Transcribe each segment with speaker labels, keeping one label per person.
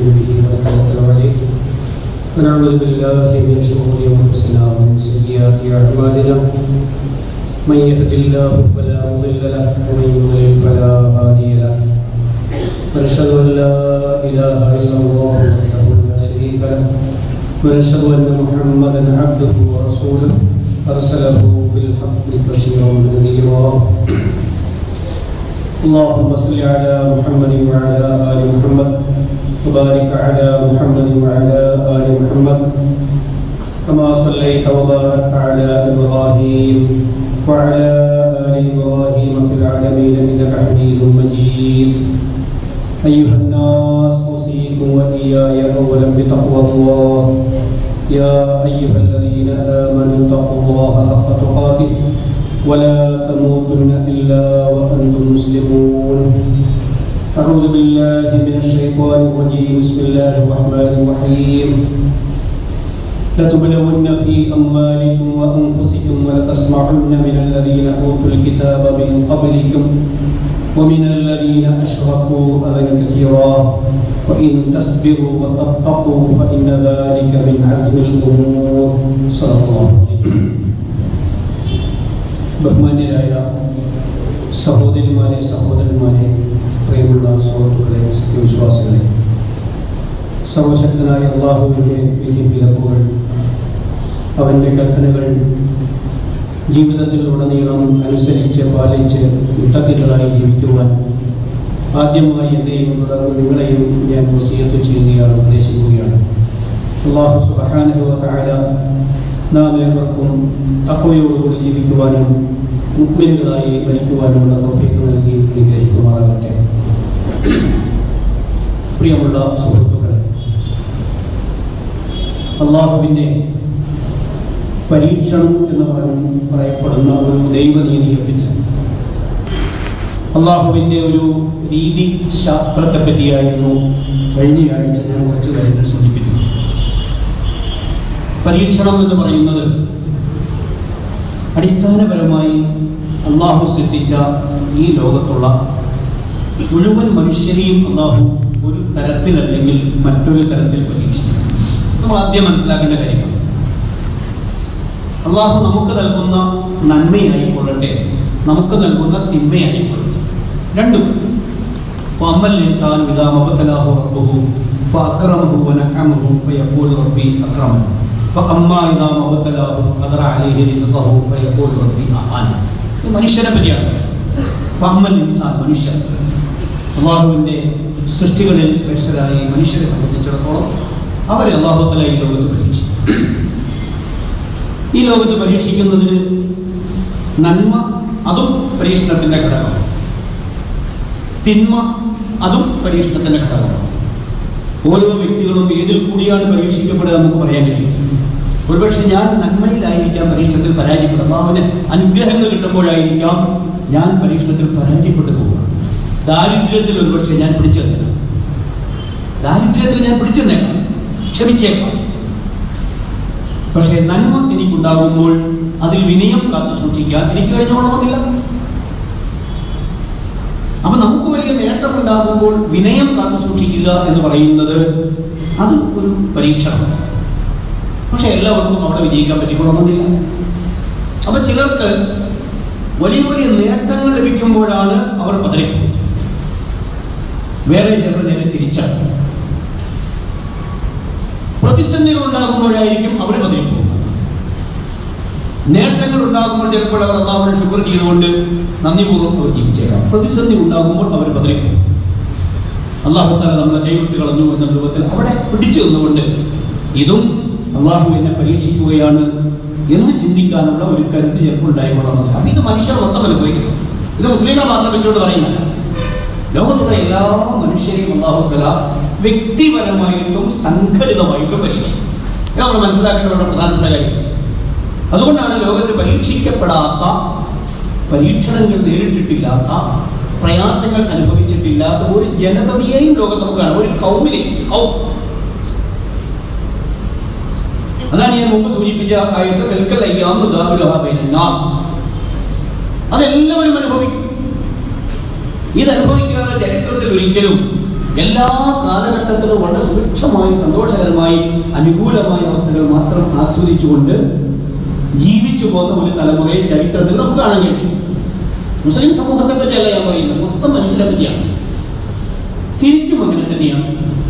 Speaker 1: نؤمن به ونتوكل عليه ونعوذ بالله من شرور انفسنا ومن سيئات اعمالنا من يهد الله فلا مضل له ومن يضلل فلا هادي له ونشهد ان لا اله الا الله وحده لا شريك له ونشهد ان محمدا عبده ورسوله ارسله بالحق بشيرا ونذيرا اللهم صل على محمد وعلى ال محمد وبارك على محمد وعلى ال محمد كما صليت وباركت على ابراهيم وعلى ال ابراهيم في العالمين انك حميد مجيد ايها الناس اوصيكم واياي اولا بتقوى الله يا ايها الذين امنوا اتقوا الله حق تقاته ولا تموتن الا وانتم مسلمون أعوذ بالله من الشيطان الرجيم بسم الله الرحمن الرحيم لتبلون في أموالكم وأنفسكم ولتسمعن من الذين أوتوا الكتاب من قبلكم ومن الذين أشركوا أذى كثيرا وإن تصبروا وتتقوا فإن ذلك من عزم الأمور صلى الله عليه وسلم ബഹുമാന്യരായ സഹോദരിമാരെ സഹോദരന്മാരെ പ്രിയമുള്ള സുഹൃത്തുക്കളെ സത്യവിശ്വാസികളെ സർവശക്തനായ അള്ളാഹുവിൻ്റെ വിധി വിലക്കുകൾ അവൻ്റെ കൽപ്പനകൾ ജീവിതത്തിലുടനീളം അനുസരിച്ച് പാലിച്ച് മുത്തക്കികളായി ജീവിക്കുവാൻ ആദ്യമായി എന്നെയും തുടർന്ന് നിങ്ങളെയും ഞാൻ വസീയത്ത് ചെയ്യുകയാണ് ഉപദേശിക്കുകയാണ് അള്ളാഹു സുബഹാനുഭവത്തായ നാം ഏവർക്കും തക്കവയോടുകൂടി ജീവിക്കുവാനും മുക്മിനുകളായി മരിക്കുവാനുമുള്ള തോഫിക്ക് നൽകി അനുഗ്രഹിക്കുമാറാകട്ടെ പ്രിയമുള്ള സുഹൃത്തുക്കളെ അള്ളാഹുവിൻ്റെ പരീക്ഷണം എന്ന് പറഞ്ഞ് പറയപ്പെടുന്ന ഒരു ദൈവനീതിയെ പറ്റി അള്ളാഹുവിൻ്റെ ഒരു രീതി ശാസ്ത്രത്തെ പറ്റിയായിരുന്നു കഴിഞ്ഞ ആഴ്ച ഞാൻ കുറച്ച് കാര്യങ്ങൾ സൂചിപ്പിച്ചത് പരീക്ഷണം എന്ന് പറയുന്നത് അടിസ്ഥാനപരമായി അള്ളാഹു സൃഷ്ടിച്ച ഈ ലോകത്തുള്ള മുഴുവൻ മനുഷ്യരെയും അള്ളാഹു ഒരു തരത്തിലല്ലെങ്കിൽ മറ്റൊരു തരത്തിൽ പരീക്ഷിക്കും നമ്മൾ ആദ്യം മനസ്സിലാക്കേണ്ട കാര്യമാണ് അള്ളാഹു നമുക്ക് നൽകുന്ന നന്മയായിക്കൊള്ളട്ടെ നമുക്ക് നൽകുന്ന തിന്മയായിക്കൊള്ളട്ടെ രണ്ടും ഫഅമ്മൽ ഇൻസാൻ ഇദാ മബ്തലാഹു റബ്ബുഹു ഫഅക്രമഹു വനഅമഹു ഫയഖൂൽ റബ്ബി അക്രമൻ ഫഅമ്മാ ഇദാ മബ്തലാഹു ഖദറ അലൈഹി റിസ്ഖഹു ഫയഖൂൽ റബ്ബി അഹാൻ ഇത് മനുഷ്യനെ പറ്റിയാണ് ഫഅമ്മൽ ഇൻസാൻ മനുഷ്യൻ അള്ളാഹുവിൻ്റെ സൃഷ്ടികളിൽ ശ്രേഷ്ഠരായി മനുഷ്യരെ സംബന്ധിച്ചിടത്തോളം അവരെ അള്ളാഹു തല ഈ ലോകത്ത് പരീക്ഷിച്ചു ഈ ലോകത്ത് പരീക്ഷിക്കുന്നതിന് നന്മ അതും പരീക്ഷണത്തിൻ്റെ ഘടകമാണ് തിന്മ അതും പരീക്ഷണത്തിൻ്റെ ഘടകമാണ് ഓരോ വ്യക്തികളും ഏതിൽ കൂടിയാണ് പരീക്ഷിക്കപ്പെടുക നമുക്ക് പറയാൻ കഴിയും ഒരുപക്ഷെ ഞാൻ നന്മയിലായിരിക്കാം പരീക്ഷണത്തിൽ പരാജയപ്പെടുക അള്ളാഹുവിന് അനുഗ്രഹങ്ങൾ കിട്ടുമ്പോഴായിരിക്കാം ഞാൻ പരീക്ഷണത്തിൽ പരാജയപ്പെട്ടു പോവുക ദാരിദ്ര്യത്തിൽ ഒരുപക്ഷെ ഞാൻ പിടിച്ചു തന്നേക്കാം ദാരിദ്ര്യത്തിൽ ഞാൻ പിടിച്ചു തന്നേക്കാം ക്ഷമിച്ചേക്കാം പക്ഷേ നന്മ എനിക്കുണ്ടാകുമ്പോൾ അതിൽ വിനയം കാത്തു സൂക്ഷിക്കാൻ എനിക്ക് കഴിഞ്ഞോളണമെന്നില്ല അപ്പൊ നമുക്ക് വലിയ നേട്ടമുണ്ടാകുമ്പോൾ വിനയം കാത്തു സൂക്ഷിക്കുക എന്ന് പറയുന്നത് അത് ഒരു പരീക്ഷണമാണ് പക്ഷെ എല്ലാവർക്കും അവിടെ വിജയിക്കാൻ പറ്റിക്കൊള്ളണമെന്നില്ല അപ്പൊ ചിലർക്ക് വലിയ വലിയ നേട്ടങ്ങൾ ലഭിക്കുമ്പോഴാണ് അവർ പതറിപ്പോകുന്നത് വേറെ ചിലർ നേരെ തിരിച്ചാണ് പ്രതിസന്ധികൾ ഉണ്ടാകുമ്പോഴായിരിക്കും അവർ പതിരിപ്പോകുന്നത് നേട്ടങ്ങൾ ഉണ്ടാകുമ്പോൾ ചിലപ്പോൾ അവർ അള്ളാഹുവിനെ ശുക്ർ ചെയ്തുകൊണ്ട് നന്ദിപൂർവ്വം അവർ ജീവിച്ചേക്കാം പ്രതിസന്ധി ഉണ്ടാകുമ്പോൾ അവർ പതിരിപ്പോകും അള്ളാഹു താല നമ്മളെ കൈവിട്ട് കളഞ്ഞു എന്ന രൂപത്തിൽ അവിടെ പിടിച്ചു നിന്നുകൊണ്ട് ഇതും അള്ളാഹു എന്നെ പരീക്ഷിക്കുകയാണ് എന്ന് ചിന്തിക്കാനുള്ള ഒരു കരുത്ത് ചിലപ്പോൾ ഉണ്ടായിക്കൊള്ളണമെന്നില്ല അപ്പം ഇത് മനുഷ്യർ മൊത്തം അനുഭവിക്കുന്നു ഇത് മുസ്ലിങ്ങളെ മാത്രം വെച്ചുകൊണ്ട് പറയുന്നില്ല ലോകത്തുള്ള എല്ലാ മനുഷ്യരെയും അള്ളാഹു തല വ്യക്തിപരമായിട്ടും സംഘടിതമായിട്ടും പരീക്ഷിക്കും ഇത് നമ്മൾ മനസ്സിലാക്കേണ്ട വളരെ പ്രധാനപ്പെട്ട കാര്യം അതുകൊണ്ടാണ് ലോകത്ത് പരീക്ഷിക്കപ്പെടാത്ത പരീക്ഷണങ്ങൾ നേരിട്ടിട്ടില്ലാത്ത പ്രയാസങ്ങൾ അനുഭവിച്ചിട്ടില്ലാത്ത ഒരു ജനതയെയും ലോകത്ത് നമുക്ക് കാണാം ഒരു കൗമിനെ കൗ അതാണ് ഞാൻ മുമ്പ് സൂചിപ്പിച്ച ആയത്ത് തെൽക്കൽ അയ്യാം ഉദാഹുലഹ ബൈനൻ നാസ് അതെല്ലാവരും അനുഭവിക്കും ഇത് അനുഭവിക്കാതെ ചരിത്രത്തിൽ ഒരിക്കലും എല്ലാ കാലഘട്ടത്തിലും വളരെ സുഭിക്ഷമായി സന്തോഷകരമായി അനുകൂലമായ അവസ്ഥകൾ മാത്രം ആസ്വദിച്ചുകൊണ്ട് ജീവിച്ചു പോകുന്ന ഒരു തലമുറയെ ചരിത്രത്തിൽ നമുക്ക് കാണാൻ കഴിയും മുസ്ലിം സമൂഹത്തെ പറ്റിയല്ല ഞാൻ പറയുന്നത് മൊത്തം മനുഷ്യരെ പറ്റിയാണ് തിരിച്ചും അങ്ങനെ തന്നെയാണ്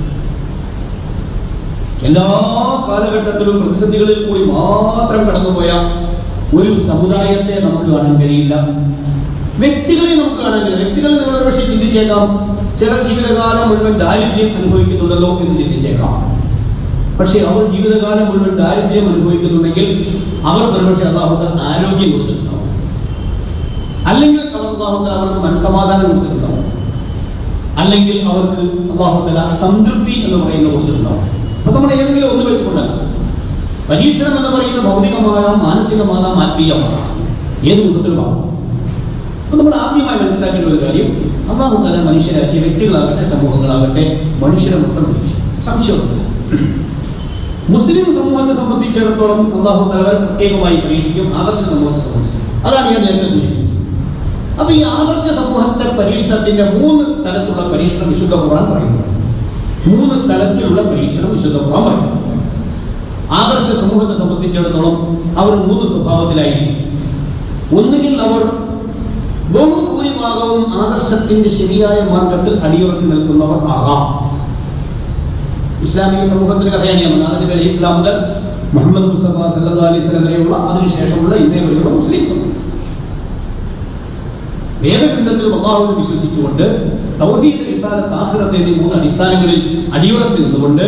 Speaker 1: എല്ലാ കാലഘട്ടത്തിലും പ്രതിസന്ധികളിൽ കൂടി മാത്രം കടന്നുപോയ ഒരു സമുദായത്തെ നമുക്ക് കാണാൻ കഴിയില്ല വ്യക്തികളെ നമുക്ക് കാണാൻ കഴിയില്ല വ്യക്തികളെ നിങ്ങൾ പക്ഷേ ചിന്തിച്ചേക്കാം ചില ജീവിതകാലം മുഴുവൻ ദാരിദ്ര്യം അനുഭവിക്കുന്നുണ്ടല്ലോ എന്ന് ചിന്തിച്ചേക്കാം പക്ഷേ അവർ ജീവിതകാലം മുഴുവൻ ദാരിദ്ര്യം അനുഭവിക്കുന്നുണ്ടെങ്കിൽ അവർക്ക് ഒരുപക്ഷെ അള്ളാഹുദ ആരോഗ്യം കൊടുത്തിട്ടുണ്ടാവും അല്ലെങ്കിൽ അവർ അള്ളാഹുദ അവർക്ക് മനസ്സമാധാനം കൊടുത്തിട്ടുണ്ടാവും അല്ലെങ്കിൽ അവർക്ക് അള്ളാഹുദല സംതൃപ്തി എന്ന് പറയുന്ന കൊടുത്തിട്ടുണ്ടാവും അപ്പൊ നമ്മൾ ഏതെങ്കിലും ഒന്ന് വെച്ചുകൊണ്ടല്ല പരീക്ഷണം എന്ന് പറയുന്ന ഭൗതികമാകാം മാനസികമാകാം ആത്മീയമാകാം ഏത് രൂപത്തിലുമാകാം അപ്പൊ നമ്മൾ ആദ്യമായി മനസ്സിലാക്കേണ്ട ഒരു കാര്യം അള്ളാഹു തല മനുഷ്യരാശി വ്യക്തികളാകട്ടെ സമൂഹങ്ങളാകട്ടെ മനുഷ്യരെ മൊത്തം വിളിച്ചു സംശയമുണ്ട് മുസ്ലിം സമൂഹത്തെ സംബന്ധിച്ചിടത്തോളം അള്ളാഹു തല പ്രത്യേകമായി പരീക്ഷിക്കും ആദർശ സമൂഹത്തെ സംബന്ധിക്കും അതാണ് ഞാൻ നേരത്തെ സൂചിപ്പിച്ചത് അപ്പൊ ഈ ആദർശ സമൂഹത്തെ പരീക്ഷണത്തിന്റെ മൂന്ന് തലത്തിലുള്ള പരീക്ഷണം വിശുദ്ധ ഖുർആൻ പറയുന്നു മൂന്ന് തലത്തിലുള്ള പരീക്ഷണം വിശുദ്ധ ഖുർആൻ പറയുന്നു ആദർശ സമൂഹത്തെ സംബന്ധിച്ചിടത്തോളം അവർ മൂന്ന് സ്വഭാവത്തിലായിരിക്കും ഒന്നുകിൽ അവർ ബഹുഭൂരിഭാഗവും ആദർശത്തിന്റെ ശരിയായ മാർഗത്തിൽ അടിയുറച്ചു നിൽക്കുന്നവർ ആകാം ഇസ്ലാമിക സമൂഹത്തിന്റെ കഥയാണ് ഞാൻ പറഞ്ഞത് അതിന്റെ പേര് ഇസ്ലാം മുതൽ മുഹമ്മദ് മുസ്തഫ സല്ലല്ലാഹു അലൈഹി വസല്ലം വരെയുള്ള അതിനുശേഷമുള്ള ഇന്നേ വരെയുള്ള മുസ്ലിം സമൂഹം വേദഗ്രന്ഥത്തിലും അള്ളാഹുവിൽ വിശ്വസിച്ചുകൊണ്ട് തൗഹീദ് റിസാലത്ത് ആഖിറത്ത് എന്നീ മൂന്ന് അടിസ്ഥാനങ്ങളിൽ അടിയുറച്ചു നിന്നുകൊണ്ട്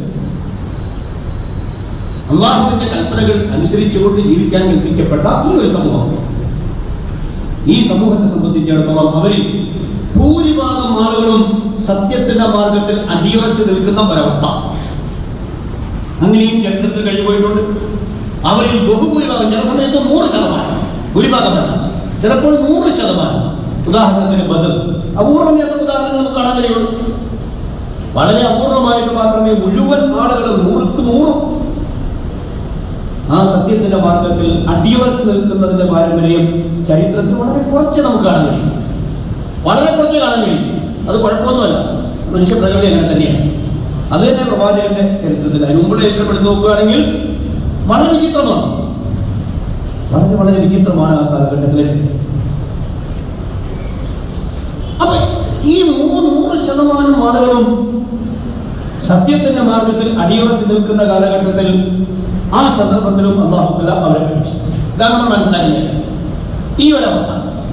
Speaker 1: അള്ളാഹുവിന്റെ കൽപ്പനകൾ അനുസരിച്ചുകൊണ്ട് ജീവിക്കാൻ കൽപ്പിക്കപ്പെട്ട ഈ ഒരു സമൂഹം ഈ സമൂഹത്തെ സംബന്ധിച്ചിടത്തോളം അവരിൽ ഭൂരിഭാഗം ആളുകളും സത്യത്തിന്റെ മാർഗത്തിൽ അടിയുറച്ചു നിൽക്കുന്ന ഒരവസ്ഥ അങ്ങനെയും ചരിത്രത്തിൽ കഴിഞ്ഞുപോയിട്ടുണ്ട് അവരിൽ ബഹുഭൂരിഭാഗം ചില സമയത്ത് നൂറ് ശതമാനം ഭൂരിഭാഗമല്ല ചിലപ്പോൾ നൂറ് ശതമാനം ഉദാഹരണത്തിന് ബദൽ അപൂർവം എന്ന ഉദാഹരണം നമുക്ക് കാണാൻ കഴിയുള്ളൂ വളരെ അപൂർവമായിട്ട് മാത്രമേ മുഴുവൻ ആളുകളും നൂറുക്ക് നൂറും ആ സത്യത്തിന്റെ മാർഗത്തിൽ അടിയുറച്ചു നിൽക്കുന്നതിന്റെ പാരമ്പര്യം ചരിത്രത്തിൽ വളരെ കുറച്ച് നമുക്ക് കാണാൻ കഴിയും വളരെ കുറച്ച് കാണാൻ കഴിയും അത് കുഴപ്പമൊന്നുമല്ല മനുഷ്യ പ്രകൃതി അങ്ങനെ തന്നെയാണ് അത് തന്നെ പ്രവാചകന്റെ ചരിത്രത്തിൽ അതിന് മുമ്പുള്ള ചരിത്രം എടുത്ത് നോക്കുകയാണെങ്കിൽ വളരെ വിചിത്രമാണ് വളരെ വളരെ വിചിത്രമാണ് ആ കാലഘട്ടത്തിലെ അപ്പൊ ഈ മൂന്ന് നൂറ് ശതമാനം ആളുകളും സത്യത്തിന്റെ മാർഗത്തിൽ അടിയുറച്ചു നിൽക്കുന്ന കാലഘട്ടത്തിൽ ആ സന്ദർഭത്തിലും അള്ളാഹുല അവരെ പിടിച്ചു ഇതാണ് നമ്മൾ മനസ്സിലാക്കുന്നത് ഈ ഒരവസ്ഥ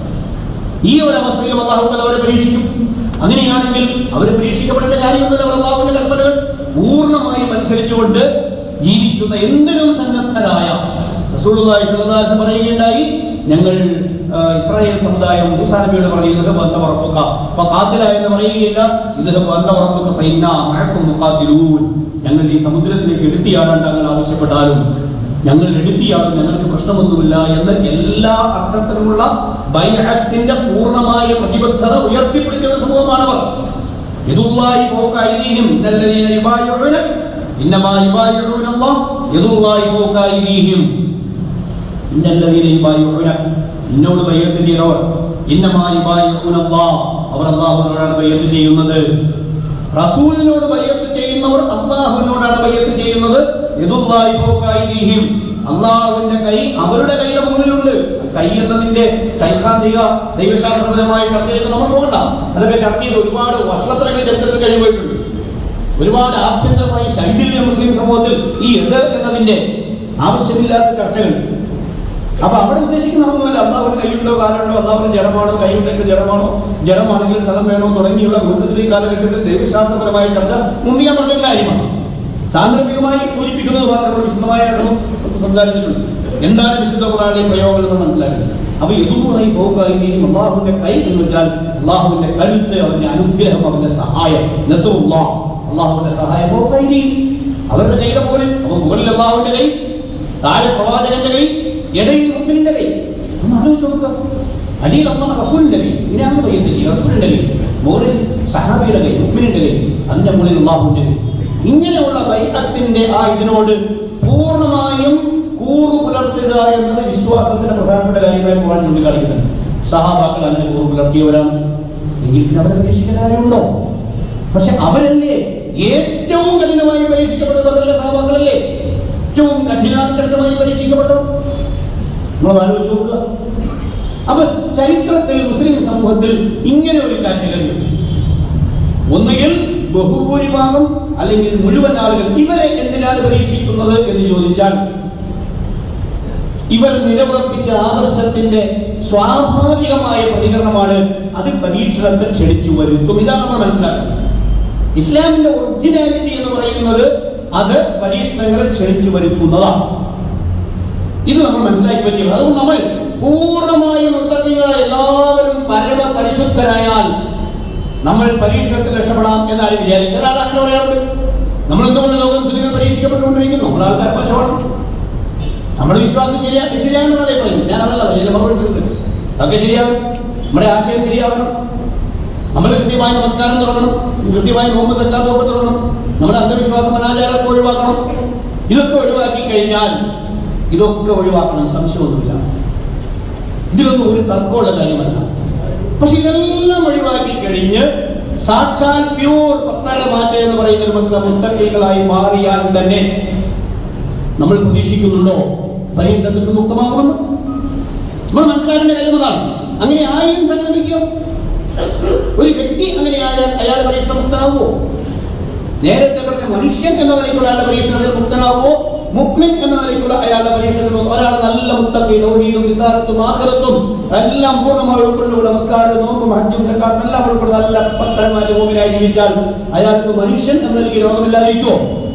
Speaker 1: ഈ ഒരവസ്ഥയിലും അള്ളാഹുല അവരെ പരീക്ഷിക്കും അങ്ങനെയാണെങ്കിൽ അവരെ പരീക്ഷിക്കപ്പെടേണ്ട കാര്യമൊന്നുമില്ല അവർ അള്ളാഹുവിന്റെ കൽപ്പനകൾ പൂർണ്ണമായും അനുസരിച്ചുകൊണ്ട് ജീവിക്കുന്ന എന്തിനും സന്നദ്ധരായ റസൂലുള്ളാഹി സ്വല്ലല്ലാഹു അലൈഹി വസല്ലം പറയുകയുണ്ടായി ഞങ്ങൾ ആ, ഇസ്രായേൽ സമുദായം മൂസാ നബിയോട് പറഞ്ഞു ഇദ്ദേഹം വന്ന ഉറപ്പുക അപ്പൊ കാത്തില എന്ന് പറയുകയില്ല ഇദ്ദേഹം വന്ന ഉറപ്പുക ഫൈന മഴക്കും മുക്കാത്തിലൂൻ ഞങ്ങൾ ഈ സമുദ്രത്തിലേക്ക് എടുത്തിയാടാൻ താങ്കൾ ആവശ്യപ്പെട്ടാലും ഞങ്ങൾ എടുത്തിയാടും ഞങ്ങൾക്ക് പ്രശ്നമൊന്നുമില്ല എന്ന് എല്ലാ അർത്ഥത്തിലുമുള്ള ബൈഅത്തിന്റെ പൂർണ്ണമായ പ്രതിബദ്ധത ഉയർത്തിപ്പിടിച്ച ഒരു സമൂഹമാണവർ യദുല്ലാഹി ഫൗക ഐദീഹിം ഇന്നല്ലദീന യുബായിഉനക ഇന്നമാ യുബായിഉന അല്ലാഹ് യദുല്ലാഹി ഫൗക ഐദീഹിം ഇന്നല്ലദീന യുബായിഉനക നിന്നോട് ബയ്യത്ത് ചെയ്യുന്നവർ ഇന്നമാ യുബായിഉന അല്ലാഹ് അവർ അല്ലാഹുവിനോടാണ് ബയ്യത്ത് ചെയ്യുന്നത് റസൂലിനോട് ബയ്യത്ത് ചെയ്യുന്നവർ അള്ളാഹുവിനോടാണ് ബയ്യത്ത് ചെയ്യുന്നത് യദുല്ലാഹി ഫൗക ഐദീഹിം അള്ളാഹുവിന്റെ കൈ അവരുടെ കൈയുടെ മുന്നിലുണ്ട് കൈ എന്നതിന്റെ സൈദ്ധാന്തിക ദൈവശാസ്ത്രപരമായ ചർച്ചയിലേക്ക് നമ്മൾ പോകണ്ട അതൊക്കെ ചർച്ച ചെയ്ത് ഒരുപാട് വർഷത്തിലൊക്കെ ചരിത്രത്തിൽ കഴിവുപോയിട്ടുണ്ട് ഒരുപാട് ആഭ്യന്തരമായ ശൈഥില്യ മുസ്ലിം സമൂഹത്തിൽ ഈ എത് എന്നതിന്റെ ആവശ്യമില്ലാത്ത ചർച്ചകൾ അപ്പൊ അവിടെ ഉദ്ദേശിക്കുന്ന ഒന്നുമല്ല അള്ളാഹുവിന് കൈയുണ്ടോ കാലുണ്ടോ അള്ളാഹുവിന് ജഡമാണോ കൈയുണ്ടെങ്കിൽ ജഡമാണോ ജഡമാണെങ്കിൽ സ്ഥലം വേണോ തുടങ്ങിയുള്ള മുത്തശ്രീ കാലഘട്ടത്തിൽ ദൈവശാസ്ത്രപരമായ ചർച്ച മുമ്പ് ഞാൻ പറഞ്ഞ കാര്യമാണ് സാന്ദർഭികമായി സൂചിപ്പിക്കുന്നത് മാത്രമേ വിശദമായ സം- സം- സംസാരിച്ചിട്ടുണ്ട് എന്താണ് വിശുദ്ധ ഖുറാനിലെ പ്രയോഗം എന്ന് മനസ്സിലാക്കുന്നത് അപ്പൊ എതുമായി ഫോക്കായിരിക്കും അള്ളാഹുവിന്റെ കൈ എന്ന് വെച്ചാൽ അള്ളാഹുവിന്റെ കരുത്ത് അവന്റെ അനുഗ്രഹം അവന്റെ സഹായം നസുല്ലാ അള്ളാഹുവിന്റെ സഹായം ഫോക്കായിരിക്കും അവരുടെ കൈയുടെ മുകളിൽ അപ്പൊ മുകളിൽ അള്ളാഹുവിന്റെ കൈ താഴെ പ്രവാചകന്റെ കൈ ഇടയിൽ മുമ്പിന്റെ കൈ ഒന്ന് ആലോചിച്ച് നോക്കുക അടിയിൽ അള്ളാഹ് റസൂലിന്റെ കൈ ഇങ്ങനെയാണ് ബയ്യത്ത് ചെയ്യുക റസൂലിന്റെ കൈ മുകളിൽ സഹാബിയുടെ കൈ മുമ്പിന്റെ കൈ അതിന്റെ മുകളിൽ അള്ളാഹുവിന്റെ കൈ ഇങ്ങനെയുള്ള ബൈഅത്തിന്റെ ആ ഇതിനോട് പൂർണ്ണമായും കൂറു പുലർത്തുക എന്നത് വിശ്വാസത്തിന്റെ പ്രധാനപ്പെട്ട കാര്യമായി ഖുർആൻ ചൂണ്ടിക്കാണിക്കുന്നുണ്ട് സഹാബാക്കൾ അങ്ങനെ കൂറു പുലർത്തിയവരാണ് എങ്കിൽ പിന്നെ അവരെ പരീക്ഷിക്കേണ്ട കാര്യമുണ്ടോ പക്ഷെ അവരല്ലേ ഏറ്റവും കഠിനമായി പരീക്ഷിക്കപ്പെട്ടത് ബദറിലെ സഹോദരങ്ങളല്ലേ ഏറ്റവും കഠിനാകഠിനമായി പരീക്ഷിക്കപ്പെട്ടത് നമ്മൾ ആലോചിച്ച് നോക്കുക അപ്പൊ ചരിത്രത്തിൽ മുസ്ലിം സമൂഹത്തിൽ ഇങ്ങനെ ഒരു കാറ്റഗറി ഉണ്ട്. ഒന്നുകിൽ ബഹുഭൂരിഭാഗം അല്ലെങ്കിൽ മുഴുവൻ ആളുകൾ ഇവരെ എന്തിനാണ് പരീക്ഷിക്കുന്നത് എന്ന് ചോദിച്ചാൽ ഇവർ നിലവുറപ്പിച്ച ആദർശത്തിന്റെ സ്വാഭാവികമായ പ്രതികരണമാണ് അത് പരീക്ഷണത്തിൽ ക്ഷണിച്ചു വരുത്തും ഇതാണ് നമ്മൾ മനസ്സിലാക്കുന്നത് ഇസ്ലാമിന്റെ ഒറിജിനാലിറ്റി എന്ന് പറയുന്നത് അത് പരീക്ഷണങ്ങളെ ക്ഷണിച്ചു വരുത്തുന്നതാണ് ഇത് നമ്മൾ മനസ്സിലാക്കി വെച്ചിരുന്നു അതുകൊണ്ട് നമ്മൾ പൂർണ്ണമായും മുത്തക്കികളെ എല്ലാവരും പരമ പരിശുദ്ധരായാൽ നമ്മൾ പരീക്ഷണത്തിൽ രക്ഷപ്പെടാം എന്നാരും വിചാരിക്കും ചില ആൾ അങ്ങനെ പറയാറുണ്ട് നമ്മൾ എന്തുകൊണ്ട് ലോകം മുസ്ലിങ്ങൾ പരീക്ഷിക്കപ്പെട്ടുകൊണ്ടിരിക്കുന്നു നമ്മൾ ആൾക്കാർ മോശമാണ് നമ്മുടെ വിശ്വാസം ശരിയാ ശരിയാണെന്നല്ലേ പറയും ഞാൻ അതല്ല പറയുന്നത് മറുപടി അതൊക്കെ ശരിയാവും നമ്മുടെ ആശയം ശരിയാവണം നമ്മൾ കൃത്യമായ നമസ്കാരം തുടങ്ങണം കൃത്യമായ നോമ്പ് സക്കാത്തൊക്കെ തുടങ്ങണം നമ്മുടെ അന്ധവിശ്വാസം അനാചാരമൊക്കെ ഒഴിവാക്കണം ഇതൊക്കെ ഒഴിവാക്കി കഴിഞ്ഞാൽ ഇതൊക്കെ ഒഴിവാക്കണം സംശയമൊന്നുമില്ല ഇതിലൊന്നും ഒരു തർക്കമുള്ള കാര്യമല്ല പക്ഷെ ഇതെല്ലാം ഒഴിവാക്കി കഴിഞ്ഞ് സാക്ഷാൽ പ്യൂർ പത്തര മാറ്റ എന്ന് പറയുന്ന രൂപത്തിലുള്ള മുത്തക്കൈകളായി മാറിയാൽ തന്നെ നമ്മൾ പ്രതീക്ഷിക്കുന്നുണ്ടോ പരീക്ഷണത്തിൽ നിന്ന് മുക്തമാകുമെന്ന് നമ്മൾ മനസ്സിലാക്കേണ്ട കാര്യം അതാണ് അങ്ങനെ ആയും സങ്കല്പിക്കുക ഒരു വ്യക്തി അങ്ങനെ ആയാൽ അയാൾ പരീക്ഷണ മുക്തനാവുമോ നേരത്തെ പറഞ്ഞ മനുഷ്യൻ എന്ന നിലയ്ക്കുള്ള അയാളുടെ പരീക്ഷണത്തിൽ മുക്തനാവുമോ മുക്മിൻ എന്ന നിലയ്ക്കുള്ള അയാളുടെ പരീക്ഷണത്തിൽ മുക്ത- ഒരാൾ നല്ല മുത്തക്കി നോഹീദും നിസാരത്തും ആഹ്റത്തും എല്ലാം പൂർണ്ണമായി ഉൾക്കൊണ്ടു നമസ്കാരവും നോമ്പും ഹജ്ജും സക്കാത്തും എല്ലാം ഉൾപ്പെടുന്ന നല്ല പത്തരമാറ്റ ഭൂമിനായി ജീവിച്ചാൽ അയാൾക്ക് മനുഷ്യൻ എന്ന നിലയ്ക്ക് രോഗമില്ലാതിരിക്കുമോ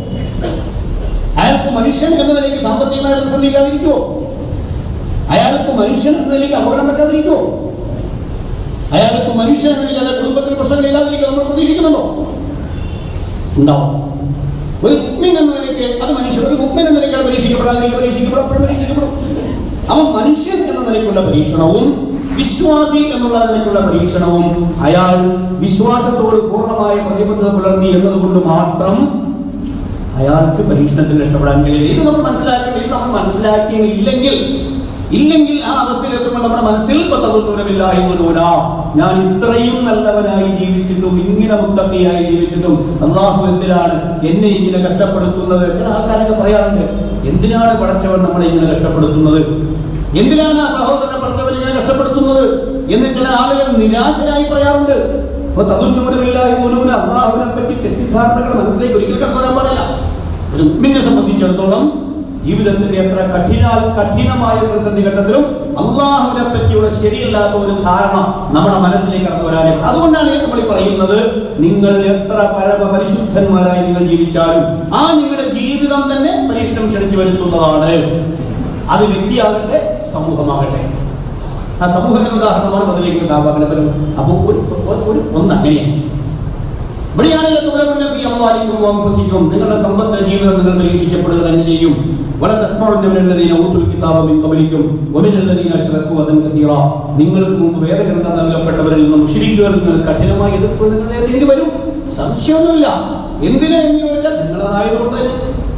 Speaker 1: അയാൾക്ക് മനുഷ്യൻ എന്ന നിലയ്ക്ക് സാമ്പത്തികമായ പ്രതിസന്ധി ഇല്ലാതിരിക്കുമോ അയാൾക്ക് മനുഷ്യൻ എന്ന നിലയ്ക്ക് അപകടം പറ്റാതിരിക്കുമോ അയാൾക്ക് മനുഷ്യൻ എന്ന നിലയ്ക്ക് അയാളുടെ കുടുംബത്തിൽ പ്രശ്നങ്ങൾ ഇല്ലാതിരിക്കുമോ നമ്മൾ പ്രതീക്ഷിക്കുന്നുണ്ടോ ഉണ്ടാവും ഒരു മുക്മിൻ എന്ന നിലയ്ക്ക് അത് മനുഷ്യൻ ഒരു മുക്മിൻ എന്ന നിലയ്ക്ക് അയാൾ പരീക്ഷിക്കപ്പെടാതിരിക്കും പരീക്ഷിക്കപ്പെടും അപ്പോഴും പരീക്ഷിക്കപ്പെടും അവൻ മനുഷ്യൻ എന്ന നിലയ്ക്കുള്ള പരീക്ഷണവും വിശ്വാസി എന്നുള്ള നിലയ്ക്കുള്ള പരീക്ഷണവും അയാൾ വിശ്വാസത്തോട് പൂർണ്ണമായ പ്രതിബദ്ധത പുലർത്തി എന്നതുകൊണ്ട് മാത്രം അയാൾക്ക് പരീക്ഷണത്തിൽ രക്ഷപ്പെടാൻ കഴിയില്ല ഇത് നമ്മൾ മനസ്സിലാക്കേണ്ടത് ഇത് നമ്മൾ മനസ്സിലാക്കിയില്ലെങ്കിൽ ഇല്ലെങ്കിൽ ആ അവസ്ഥയിലെത്തുമ്പോൾ നമ്മുടെ മനസ്സിൽ പത്തതൊന്നുമില്ല ഞാൻ ഇത്രയും നല്ലവനായി ജീവിച്ചിട്ടും ഇങ്ങനെ മുത്തക്കിയായി ജീവിച്ചിട്ടും അള്ളാഹു എന്തിനാണ് എന്നെ ഇങ്ങനെ കഷ്ടപ്പെടുത്തുന്നത് ചില ആൾക്കാരൊക്കെ പറയാറുണ്ട് എന്തിനാണ് പടച്ചവൻ നമ്മളെ ഇങ്ങനെ കഷ്ടപ്പെടുത്തുന്നത് എന്തിനാണ് ആ സഹോദരനെ പടച്ചവൻ ഇങ്ങനെ കഷ്ടപ്പെടുത്തുന്നത് എന്ന് ചില ആളുകൾ നിരാശരായി പറയാറുണ്ട് അപ്പൊ തതുന്നൂനമില്ലായി മുനൂന അള്ളാഹുവിനെ പറ്റി തെറ്റിദ്ധാരണകൾ മനസ്സിലേക്ക് ഒരിക്കൽ കടന്നു വരാൻ പാടില്ല ഒരു മുമ്പിനെ സംബന്ധിച്ചിടത്തോളം ജീവിതത്തിന്റെ എത്ര കഠിന കഠിനമായ പ്രതിസന്ധി ഘട്ടത്തിലും അള്ളാഹുവിനെ പറ്റിയുള്ള ശരിയല്ലാത്ത ഒരു ധാരണ നമ്മുടെ മനസ്സിലേക്ക് കടന്നു വരാനും അതുകൊണ്ടാണ് നമ്മൾ ഈ പറയുന്നത് നിങ്ങൾ എത്ര പരമ പരിശുദ്ധന്മാരായി നിങ്ങൾ ജീവിച്ചാലും ആ നിങ്ങളുടെ ജീവിതം തന്നെ പരീക്ഷണം ക്ഷണിച്ചു വരുത്തുന്നതാണ് അത് വ്യക്തിയാകട്ടെ സമൂഹമാകട്ടെ ആ സമൂഹത്തിന് ഉദാഹരണമാണ് ബദലേക്ക് സാധാരണ അപ്പോൾ ഒരു ഒരു- ഒരു ഒന്ന് അങ്ങനെയാണ് ഇവിടെയാണല്ലോ തുടർന്ന് ഈ അമ്മാലിക്കും വംഫസിക്കും നിങ്ങളുടെ സമ്പത്ത് ജീവിതം നിങ്ങൾ പരീക്ഷിക്കപ്പെടുക തന്നെ ചെയ്യും വല തസ്മാറുന്നവരുള്ളതിനെ ഊത്തുൽ കിതാബും കബലിക്കും ഒമിനല്ലതീന അശ്രക്കു അതൻ കസീറ നിങ്ങൾക്ക് മുമ്പ് വേദഗ്രന്ഥം നൽകപ്പെട്ടവരിൽ നിന്ന് മുഷിരിക്കുകൾ നിങ്ങൾ കഠിനമായ എതിർപ്പ് നിങ്ങൾ നേരിടേണ്ടി വരും സംശയമൊന്നുമില്ല എന്തിനാ എന്ന് ചോദിച്ചാൽ നിങ്ങളതായതുകൊണ്ട് തന്നെ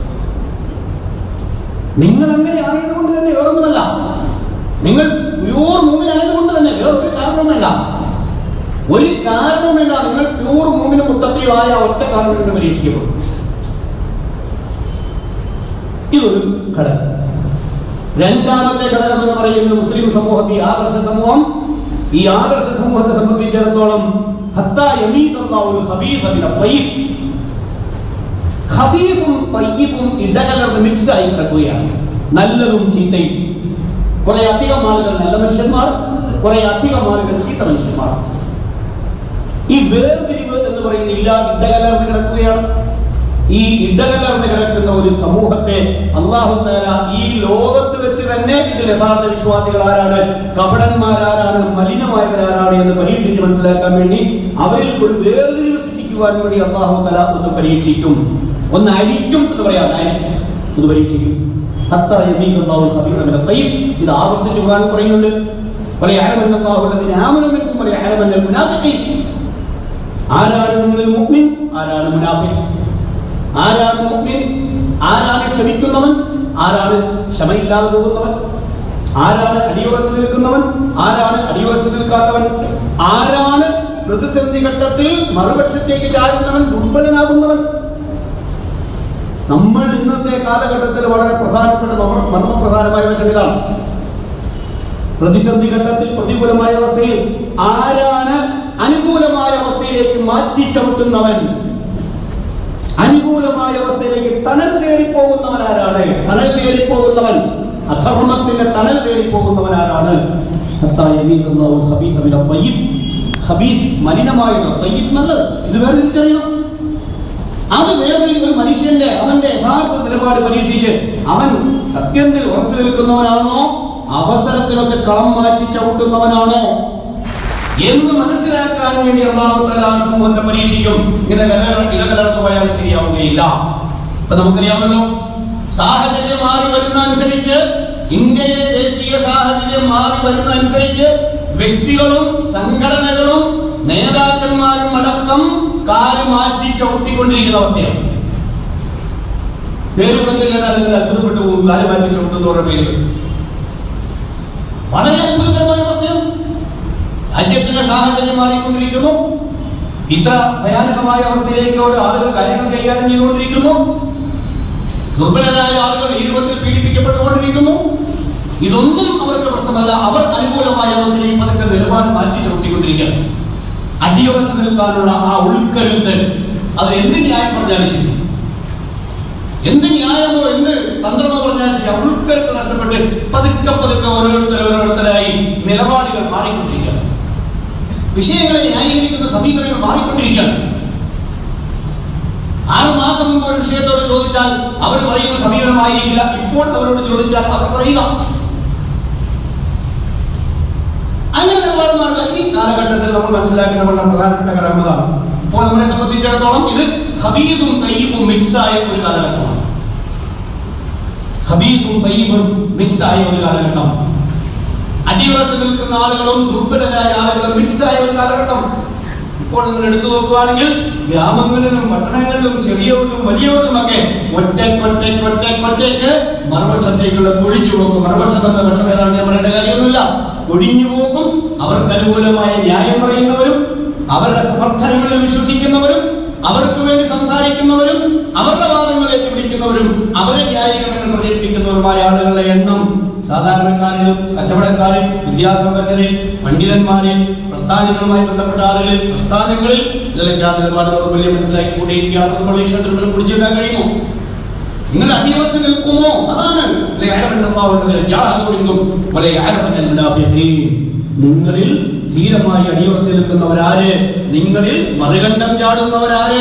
Speaker 1: നിങ്ങൾ അങ്ങനെ ആയതുകൊണ്ട് തന്നെ വേറൊന്നുമല്ല നിങ്ങൾ പ്യൂർ മൂമിനായതുകൊണ്ട് തന്നെ വേറൊരു കാരണവും വേണ്ട ഒരു കാരണവും വേണ്ട നിങ്ങൾ പ്യൂർ മൂമിനും മുത്തത്തിയുമായ ഒറ്റ കാരണം നിങ്ങൾ പരീക്ഷിക്കപ്പെടും ഇതൊരു ഘടകം രണ്ടാമത്തെ ഘടകം എന്ന് പറയുന്നത് മുസ്ലിം സമൂഹം ഈ ആദർശ സമൂഹം ഈ ആദർശ സമൂഹത്തെ സംബന്ധിച്ചിടത്തോളം ഹത്താ യമീസ് അല്ലാഹുൽ ഖബീസ മിന ത്വയ്യിബ്. ഖബീസും തയ്യിബും ഇടകലർന്ന് മിക്സ് ആയി കിടക്കുകയാണ് നല്ലതും ചീത്തയും കുറെ അധികം ആളുകൾ നല്ല മനുഷ്യന്മാർ കുറെ അധികം ആളുകൾ ചീത്ത മനുഷ്യന്മാർ ഈ വേർതിരിവ് എന്ന് പറയുന്ന ഇല്ല ഇടകലർന്ന് കിടക്കുകയാണ് ഈ ഇടകലർന്ന് കിടക്കുന്ന ഒരു സമൂഹത്തെ അള്ളാഹു തആല ഈ ലോകത്ത് വെച്ച് തന്നെ ഇതിൽ യഥാർത്ഥ വിശ്വാസികൾ ആരാണ് കപടന്മാരാരാണ് മലിനമായവരാരാണ് എന്ന് പരീക്ഷിച്ച് മനസ്സിലാക്കാൻ വേണ്ടി അവരിൽ ഒരു വേർതിരിവ് സൃഷ്ടിക്കുവാൻ വേണ്ടി അള്ളാഹു തആല ഒന്ന് പരീക്ഷിക്കും ഒന്ന് അരിക്കും എന്ന് പറയാം അരിക്കും ഒന്ന് പരീക്ഷിക്കും ഹത്താ യമീസ് അല്ലാഹു ഖബീറ മിന ത്വയ്യിബ്. ഇത് ആവർത്തിച്ച് ഖുർആൻ പറയുന്നുണ്ട് വലയഅലമന്ന അല്ലാഹു അല്ലദീന ആമനൂ മിൻകും വലയഅലമന്ന മുനാഫിഖീൻ ആരാണ് നിങ്ങളിൽ മുഅ്മിൻ ആരാണ് മുനാഫിഖ് ആരാണ് മുഅ്മിൻ ആരാണ് ക്ഷമിക്കുന്നവൻ ആരാണ് ക്ഷമയില്ലാതെ പോകുന്നവൻ ആരാണ് അടിയുറച്ചു നിൽക്കുന്നവൻ ആരാണ് അടിയുറച്ചു നിൽക്കാത്തവൻ ആരാണ് പ്രതിസന്ധി ഘട്ടത്തിൽ മറുപക്ഷത്തേക്ക് ചാടുന്നവൻ ദുർബലനാകുന്നവൻ നമ്മൾ ഇന്നത്തെ കാലഘട്ടത്തിൽ വളരെ പ്രധാനപ്പെട്ട മർമ്മ മർമ്മപ്രധാനമായ വശം ഇതാണ് പ്രതിസന്ധി ഘട്ടത്തിൽ പ്രതികൂലമായ അവസ്ഥയിൽ ആരാണ് അനുകൂലമായ അവസ്ഥയിലേക്ക് മാറ്റി ചവിട്ടുന്നവൻ അനുകൂലമായ അവസ്ഥയിലേക്ക് തണൽ തേടിപ്പോകുന്നവൻ ആരാണ് തണൽ തേടിപ്പോകുന്നവൻ അധർമ്മത്തിന്റെ തണൽ തേടിപ്പോകുന്നവൻ ആരാണ് ഹത്താ യമീസ് അല്ലാഹു ഖബീസ മിന തയ്യിബ്. ഖബീസ് മലിനമായത് തയ്യിബ് നല്ലത് ഇത് വേറെ തിരിച്ചറിയണം അത് വേറെ ഒരു മനുഷ്യന്റെ അവന്റെ യഥാർത്ഥ നിലപാട് പരീക്ഷിച്ച് അവൻ സത്യത്തിൽ ഉറച്ചു നിൽക്കുന്നവനാണോ അവസരത്തിലൊക്കെ കളം മാറ്റി ചവിട്ടുന്നവനാണോ എന്ന് മനസ്സിലാക്കാൻ വേണ്ടി അള്ളാഹു തആല ആ സമൂഹത്തെ പരീക്ഷിക്കും ഇങ്ങനെ ഇടകല- ഇടകലർന്നു പോയാൽ ശരിയാവുകയില്ല ഇപ്പൊ നമുക്കറിയാമല്ലോ സാഹചര്യം മാറി വരുന്ന അനുസരിച്ച് ഇന്ത്യയിലെ ദേശീയ സാഹചര്യം മാറി വരുന്ന അനുസരിച്ച് വ്യക്തികളും സംഘടനകളും നേതാക്കന്മാരും അടക്കം കാല് മാറ്റി ചവിട്ടിക്കൊണ്ടിരിക്കുന്ന അവസ്ഥയാണ് പേര് ബന്ധം കേട്ടാൽ നിങ്ങൾ അത്ഭുതപ്പെട്ടു പോകും കാല് മാറ്റി ചവിട്ടുന്നവരുടെ പേര് വളരെ അത്ഭുതകരമായ അവസ്ഥയാണ് രാജ്യത്തിന്റെ സാഹചര്യം മാറിക്കൊണ്ടിരിക്കുന്നു ഇത്ര ഭയാനകമായ അവസ്ഥയിലേക്ക് ഓരോ ആളുകൾ കാര്യങ്ങൾ കൈകാര്യം ചെയ്തുകൊണ്ടിരിക്കുന്നു ദുർബലരായ ആളുകൾ ഈ രൂപത്തിൽ പീഡിപ്പിക്കപ്പെട്ടുകൊണ്ടിരിക്കുന്നു ഇതൊന്നും അവർക്ക് പ്രശ്നമല്ല അവർ അനുകൂലമായ അവസ്ഥയിലേക്ക് പതുക്കെ നിലപാട് മാറ്റി ചവിട്ടിക്കൊണ്ടിരിക്കുകയാണ് അടിയുറച്ചു നിൽക്കാനുള്ള ആ ഉൾക്കരുത്ത് അത് എന്ത് ന്യായം പറഞ്ഞാലും ശരി എന്ത് ന്യായമോ എന്ത് തന്ത്രമോ പറഞ്ഞാലും ശരി ആ ഉൾക്കരുത്ത് നഷ്ടപ്പെട്ട് പതുക്കെ പതുക്കെ ഓരോരുത്തർ ഓരോരുത്തരായി നിലപാടുകൾ മാറിക്കൊണ്ടിരിക്കുകയാണ് വിഷയങ്ങളെ ന്യായീകരിക്കുന്ന സമീപനങ്ങൾ മാറിക്കൊണ്ടിരിക്കുകയാണ് ആറ് മാസം മുമ്പ് ഒരു വിഷയത്തോട് ചോദിച്ചാൽ അവർ പറയുന്ന സമീപനമായിരിക്കില്ല ഇപ്പോൾ അവരോട് ചോദിച്ചാൽ അവർ പറയുക അങ്ങനെ ഒരുപാട് മാർഗം ഈ കാലഘട്ടത്തിൽ നമ്മൾ മനസ്സിലാക്കേണ്ട വളരെ പ്രധാനപ്പെട്ട ഘടകമാണ് ഇപ്പോൾ നമ്മളെ സംബന്ധിച്ചിടത്തോളം ഇത് ഹബീദും തയ്യബും മിക്സായ ഒരു കാലഘട്ടമാണ് ഹബീദും തയ്യബും മിക്സായ ഒരു കാലഘട്ടം അടിയുറച്ചു നിൽക്കുന്ന ആളുകളും ദുർബലരായ ആളുകളും മിക്സായ ഒരു കാലഘട്ടം ഇപ്പോൾ നിങ്ങൾ എടുത്തു നോക്കുകയാണെങ്കിൽ ഗ്രാമങ്ങളിലും പട്ടണങ്ങളിലും ചെറിയവരിലും വലിയവരിലുമൊക്കെ ഒറ്റയ്ക്ക് ഒറ്റയ്ക്ക് ഒറ്റയ്ക്ക് ഒറ്റയ്ക്ക് മറുപക്ഷത്തേക്കുള്ള കുഴിച്ചു പോകും മറുപക്ഷം എന്ന പക്ഷം ഏതാണ് ഞാൻ പറയേണ്ട കാര്യമൊന്നുമില്ല ഒഴിഞ്ഞു പോകും അവർക്ക് അനുകൂലമായ ന്യായം പറയുന്നവരും അവരുടെ സമർത്ഥനങ്ങളിൽ വിശ്വസിക്കുന്നവരും അവർക്ക് വേണ്ടി സംസാരിക്കുന്നവരും അവരുടെ വാദങ്ങളേക്ക് പിടിക്കുന്നവരും അവരെ ന്യായീകരണങ്ങൾ പ്രചരിപ്പിക്കുന്നവരുമായ ആളുകളുടെ എണ്ണം സാധാരണക്കാരിലും കച്ചവടക്കാരിൽ വിദ്യാസമ്പന്നരിൽ പണ്ഡിതന്മാരിൽ പ്രസ്ഥാനങ്ങളുമായി ബന്ധപ്പെട്ട ആളുകളിൽ പ്രസ്ഥാനങ്ങളിൽ ഇതിലൊക്കെ ആ നിലപാടുകൾ വലിയ മനസ്സിലാക്കി കൂട്ടിയിരിക്കുകയാണ് അത് നമ്മൾ ഇഷ്ടത്തിൽ പിടിച്ചു വെക്കാൻ കഴിയുമോ നിങ്ങൾ അടിയുറച്ച് നിൽക്കുമോ അതാണ് നിങ്ങളിൽ ധീരമായി അടിയുറച്ച് നിൽക്കുന്നവരാര് നിങ്ങളിൽ മറുകണ്ഠം ചാടുന്നവരാര്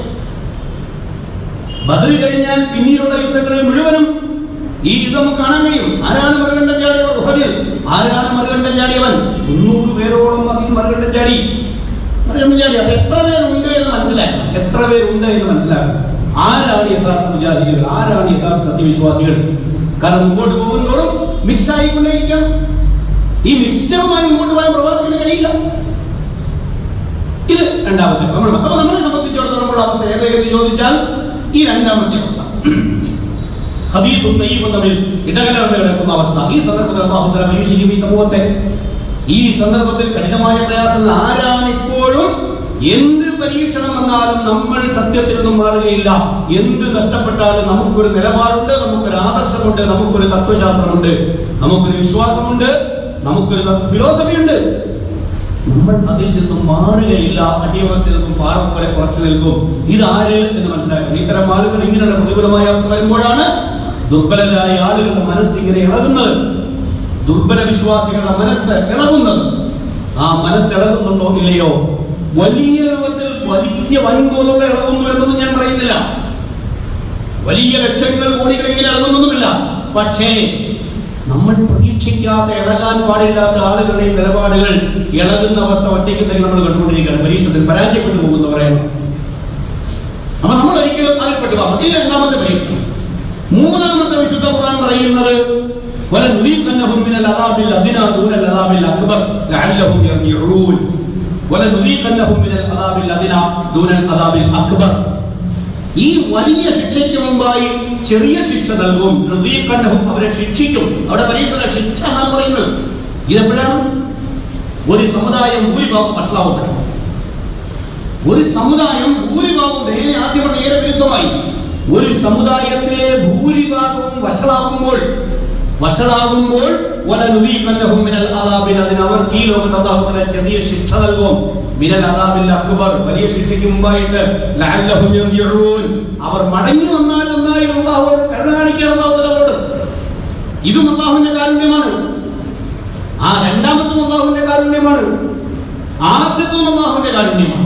Speaker 1: ബദറി കഴിഞ്ഞാൽ പിന്നീടുള്ള യുദ്ധങ്ങളിൽ മുഴുവനും ഈ യുദ്ധം നമുക്ക് കാണാൻ കഴിയും ആരാണ് മറുകണ്ഠം ചാടിയവർ ഉഹദിൽ ആരാണ് മറുകണ്ഠം ചാടിയവൻ മുന്നൂറ് പേരോളം അതിൽ മറുകണ്ഠം ചാടി മറുകണ്ഠം ചാടി അപ്പൊ എത്ര പേരുണ്ട് എന്ന് മനസ്സിലാക്കണം എത്ര പേരുണ്ട് എന്ന് മനസ്സിലാക്കണം ആരാണ് യഥാർത്ഥ വിചാരികൾ ആരാണ് യഥാർത്ഥ സത്യവിശ്വാസികൾ കാരണം മുമ്പോട്ട് പോകുന്നതോറും മിക്സ് ആയിക്കൊണ്ടേയിരിക്കണം ഈ മിശ്രമായി മുമ്പോട്ട് പോകാൻ പ്രവാസത്തിന് കഴിയില്ല ഇത് രണ്ടാമത്തെ നമ്മൾ അപ്പൊ നമ്മളെ സംബന്ധിച്ചിടത്തോളം ഉള്ള അവസ്ഥ ഏത് എന്ന് ചോദിച്ചാൽ ഈ രണ്ടാമത്തെ അവസ്ഥ ഹബീബും തയ്യബും തമ്മിൽ ഇടകലർന്ന് കിടക്കുന്ന അവസ്ഥ ഈ സന്ദർഭത്തിൽ അള്ളാഹു തആല പരീക്ഷിക്കും ഈ സമൂഹത്തെ ഈ സന്ദർഭത്തിൽ കഠിനമായ പ്രയാസങ്ങൾ ആരാണ് ഇപ്പോഴും എന്ത് പരീക്ഷണം വന്നാലും നമ്മൾ സത്യത്തിൽ നിന്നും മാറുകയില്ല എന്ത് നഷ്ടപ്പെട്ടാലും നമുക്കൊരു നിലപാടുണ്ട് നമുക്കൊരു ആദർശമുണ്ട് നമുക്കൊരു തത്വശാസ്ത്രമുണ്ട് നമുക്കൊരു വിശ്വാസമുണ്ട് നമുക്കൊരു ഫിലോസഫി ഉണ്ട് നമ്മൾ അതിൽ നിന്നും മാറുകയില്ല അടിയുറച്ച് നിൽക്കും പാറ പോലെ കുറച്ചു നിൽക്കും ഇതാര് എന്ന് മനസ്സിലാക്കണം ഇത്തരം ആളുകൾ ഇങ്ങനെയുള്ള പ്രതികൂലമായ അവസ്ഥ വരുമ്പോഴാണ് ദുർബലരായ ആളുകളുടെ മനസ്സ് ഇങ്ങനെ ഇളകുന്നത് ദുർബല വിശ്വാസികളുടെ മനസ്സ് ഇളകുന്നത് ആ മനസ്സ് ഇളകുന്നുണ്ടോ ഇല്ലയോ വലിയ രൂപത്തിൽ വലിയ വൻതോതുള്ള ഇളകുന്നു എന്നൊന്നും ഞാൻ പറയുന്നില്ല വലിയ ലക്ഷങ്ങൾ കോടികൾ ഇങ്ങനെ ഇളകുന്നൊന്നുമില്ല പക്ഷേ നമ്മൾ പ്രതീക്ഷിക്കാത്ത ഇളകാൻ പാടില്ലാത്ത ആളുകളുടെ നിലപാടുകൾ ഇളകുന്ന അവസ്ഥ ഒറ്റയ്ക്ക് തന്നെ നമ്മൾ കണ്ടുകൊണ്ടിരിക്കുകയാണ് പരീക്ഷത്തിൽ പരാജയപ്പെട്ടു പോകുന്നു പറയണം അപ്പൊ നമ്മൾ ഒരിക്കലും അതിൽപ്പെട്ടു പോകാം ഈ രണ്ടാമത്തെ പരീക്ഷണം മൂന്നാമത്തെ വിശുദ്ധ ഖുർആൻ പറയുന്നത് ولنذيقنهم من العذاب الأدنى دون العذاب الأكبر لعلهم يرجعون ولنذيقنهم من العذاب الأدنى دون العذاب الأكبر ഈ വലിയ ശിക്ഷയ്ക്ക് മുമ്പായി ചെറിയ ശിക്ഷ നൽകും നുദീഖന്നഹും അവരെ ശിക്ഷിക്കും അവിടെ പരീക്ഷ ശിക്ഷ എന്നാണ് പറയുന്നത് ഇതെപ്പോഴാണ് ഒരു സമുദായം ഭൂരിഭാഗം വഷളാവപ്പെടും ഒരു സമുദായം ഭൂരിഭാഗം നേരെ ആദ്യം നേരെ വിരുദ്ധമായി ഒരു സമുദായത്തിലെ ഭൂരിഭാഗവും വഷളാകുമ്പോൾ വഷളാകുമ്പോൾ വലനുദീഖന്നഹും മിനൽ അദാബിൽ അതിന് അവർക്ക് ഈ ലോകത്ത് അല്ലാഹു തആല ചെറിയ ശിക്ഷ നൽകും മിനൽ അദാബിൽ അക്ബർ വലിയ ശിക്ഷയ്ക്ക് മുമ്പായിട്ട് ലഅല്ലഹും യർജിഊൻ അവർ മടങ്ങി വന്നാൽ നന്നായി അല്ലാഹു അവർക്ക് കരുണ കാണിക്കാൻ അല്ലാഹു തആല അവരോട് ഇതും അല്ലാഹുവിന്റെ കാരുണ്യമാണ് ആ രണ്ടാമത്തും അല്ലാഹുവിന്റെ കാരുണ്യമാണ് ആദ്യത്തും അല്ലാഹുവിന്റെ കാരുണ്യമാണ്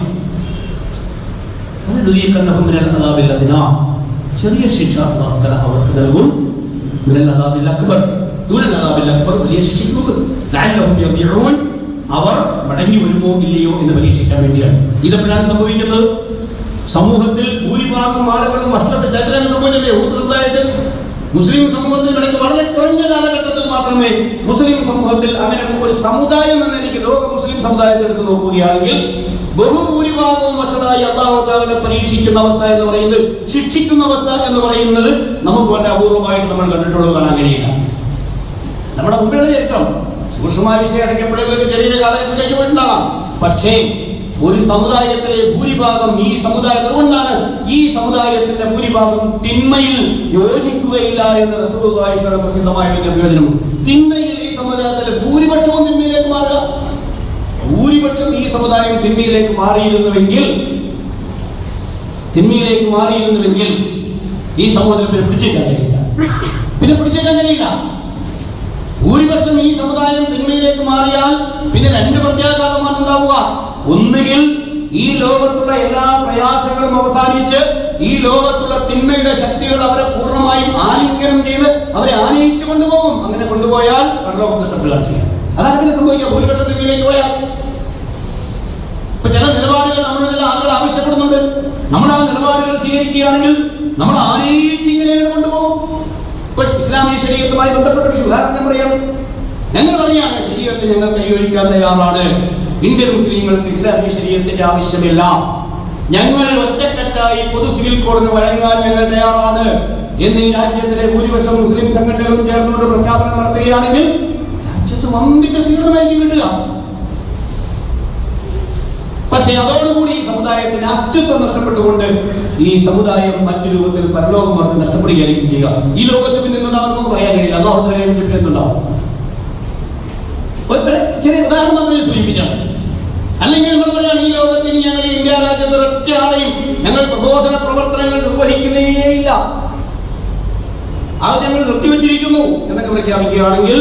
Speaker 1: വലനുദീഖന്നഹും മിനൽ അദാബിൽ അതിനാ ചെറിയ ശിക്ഷ അല്ലാഹു തആല അവർക്ക് നൽകും മിനൽ അദാബിൽ അക്ബർ ദൂനൽ അദാബിൽ അക്ബർ വലിയ ശിക്ഷയ്ക്ക് മുമ്പ് ലഅല്ലഹും യർജിഊൻ അവർ മടങ്ങി വരുമോ ഇല്ലയോ എന്ന് പരീക്ഷിക്കാൻ വേണ്ടിയാണ് ഇതെപ്പോഴാണ് സംഭവിക്കുന്നത് സമൂഹത്തിൽ ഭൂരിഭാഗം ആളുകളും വസ്ത്രത്തിൽ ചരിത്രം സംഭവിച്ചില്ലേ ഊത്ത് സമുദായത്തിൽ മുസ്ലിം സമൂഹത്തിൽ ഇടയ്ക്ക് വളരെ കുറഞ്ഞ കാലഘട്ടത്തിൽ മാത്രമേ മുസ്ലിം സമൂഹത്തിൽ അങ്ങനെ ഒരു സമുദായം എന്ന് എനിക്ക് ലോക മുസ്ലിം സമുദായത്തിൽ എടുത്ത് നോക്കുകയാണെങ്കിൽ ബഹുഭൂരിഭാഗവും വഷളായി അള്ളാഹുത്താവിനെ പരീക്ഷിക്കുന്ന അവസ്ഥ എന്ന് പറയുന്നത് ശിക്ഷിക്കുന്ന അവസ്ഥ എന്ന് പറയുന്നത് നമുക്ക് വളരെ അപൂർവമായിട്ട് നമ്മൾ കണ്ടിട്ടുള്ളത് കാണാൻ കഴിയില്ല നമ്മുടെ മുമ്പിലുള്ള ചരിത്രം സൂക്ഷ്മമായ വിഷയം അടയ്ക്കപ്പെടുകയൊക്കെ ചെറിയ കാലഘട്ടത്തിൽ കഴിച്ചുപോയിട്ടുണ്ടാകാം പക്ഷേ ഒരു സമുദായത്തിലെ ഭൂരിഭാഗം ഈ സമുദായം അതുകൊണ്ടാണ് ഈ സമുദായത്തിന്റെ ഭൂരിഭാഗം തിന്മയിൽ യോജിക്കുകയില്ല എന്ന് റസൂലുള്ളാഹി സ്വല്ലല്ലാഹു അലൈഹി വസല്ലം പ്രസിദ്ധമായ ഒരു വിയോജനം തിന്മയിൽ ഈ സമുദായത്തിലെ ഭൂരിപക്ഷവും തിന്മയിലേക്ക് മാറുക ഭൂരിപക്ഷം ഈ സമുദായം തിന്മയിലേക്ക് മാറിയിരുന്നുവെങ്കിൽ തിന്മയിലേക്ക് മാറിയിരുന്നുവെങ്കിൽ ഈ സമൂഹത്തിൽ പിന്നെ പിടിച്ചേക്കാൻ കഴിയില്ല പിന്നെ പിടിച്ചേക്കാൻ കഴിയില്ല ഭൂരിപക്ഷം ഈ സമുദായം തിന്മയിലേക്ക് മാറിയാൽ പിന്നെ രണ്ട് പ്രത്യാഘാതമാണ് ഉണ്ടാവുക ഒന്നുകിൽ ഈ ലോകത്തുള്ള എല്ലാ പ്രയാസങ്ങളും അവസാനിച്ച് ഈ ലോകത്തുള്ള തിന്മയുടെ ശക്തികൾ അവരെ പൂർണ്ണമായും ആലിംഗനം ചെയ്ത് അവരെ ആനയിച്ചു കൊണ്ടുപോകും അങ്ങനെ കൊണ്ടുപോയാൽ പരലോകം നഷ്ടപ്പെടുകയാണ് ചെയ്യുക അതാണ് പിന്നെ സംഭവിക്കുക ഭൂരിപക്ഷം തിന്മയിലേക്ക് പോയാൽ ഇപ്പൊ ചില നിലപാടുകൾ നമ്മുടെ ചില ആളുകൾ ആവശ്യപ്പെടുന്നുണ്ട് നമ്മൾ ആ നിലപാടുകൾ സ്വീകരിക്കുകയാണെങ്കിൽ നമ്മൾ ആനയിച്ച് ഇങ്ങനെയാണ് കൊണ്ടുപോകും ഇപ്പൊ ഇസ്ലാമിക ശരീരത്തുമായി ബന്ധപ്പെട്ട വിഷയം ഉദാഹരണം ഞാൻ പറയാം ഞങ്ങൾ പറയാണ് ശരീരത്തെ ഞങ്ങൾ കൈവഴിക്കാൻ തയ്യാറാണ് ഇന്ത്യൻ മുസ്ലിങ്ങൾക്ക് ഇസ്ലാമിക ശരീരത്തിന്റെ ആവശ്യമില്ല ഞങ്ങൾ ഒറ്റക്കെട്ടായി പൊതു സിവിൽ കോഡിന് വഴങ്ങാൻ ഞങ്ങൾ തയ്യാറാണ് എന്ന് ഈ രാജ്യത്തിലെ ഭൂരിപക്ഷം മുസ്ലിം സംഘടനകളും ചേർന്നുകൊണ്ട് പ്രഖ്യാപനം നടത്തുകയാണെങ്കിൽ രാജ്യത്ത് വമ്പിച്ച സ്വീകരണമായിരിക്കും കിട്ടുക പക്ഷേ അതോടുകൂടി ഈ സമുദായത്തിന്റെ അസ്തിത്വം നഷ്ടപ്പെട്ടുകൊണ്ട് ഈ സമുദായം മറ്റു രൂപത്തിൽ പരലോകം അവർക്ക് നഷ്ടപ്പെടുകയായിരിക്കും ചെയ്യുക ഈ ലോകത്ത് പിന്നെ എന്തുണ്ടാവും നമുക്ക് പറയാൻ കഴിയില്ല അള്ളാഹുദിനെ കഴിഞ്ഞിട്ട് പിന്നെ എന്തുണ്ടാവും ഒരു ഒരു ചെറിയ ഉദാഹരണം മാത്രമേ സൂചിപ്പിച്ചാണ് അല്ലെങ്കിൽ നമ്മൾ പറയാണ് ഈ ലോകത്തിന് ഞങ്ങൾ ഈ ഇന്ത്യ രാജ്യത്ത് ഒരൊറ്റ ആളെയും ഞങ്ങൾ പ്രബോധന പ്രവർത്തനങ്ങൾ നിർവഹിക്കുന്നേയില്ല അത് ഞങ്ങൾ നിർത്തിവെച്ചിരിക്കുന്നു എന്നൊക്കെ പ്രഖ്യാപിക്കുകയാണെങ്കിൽ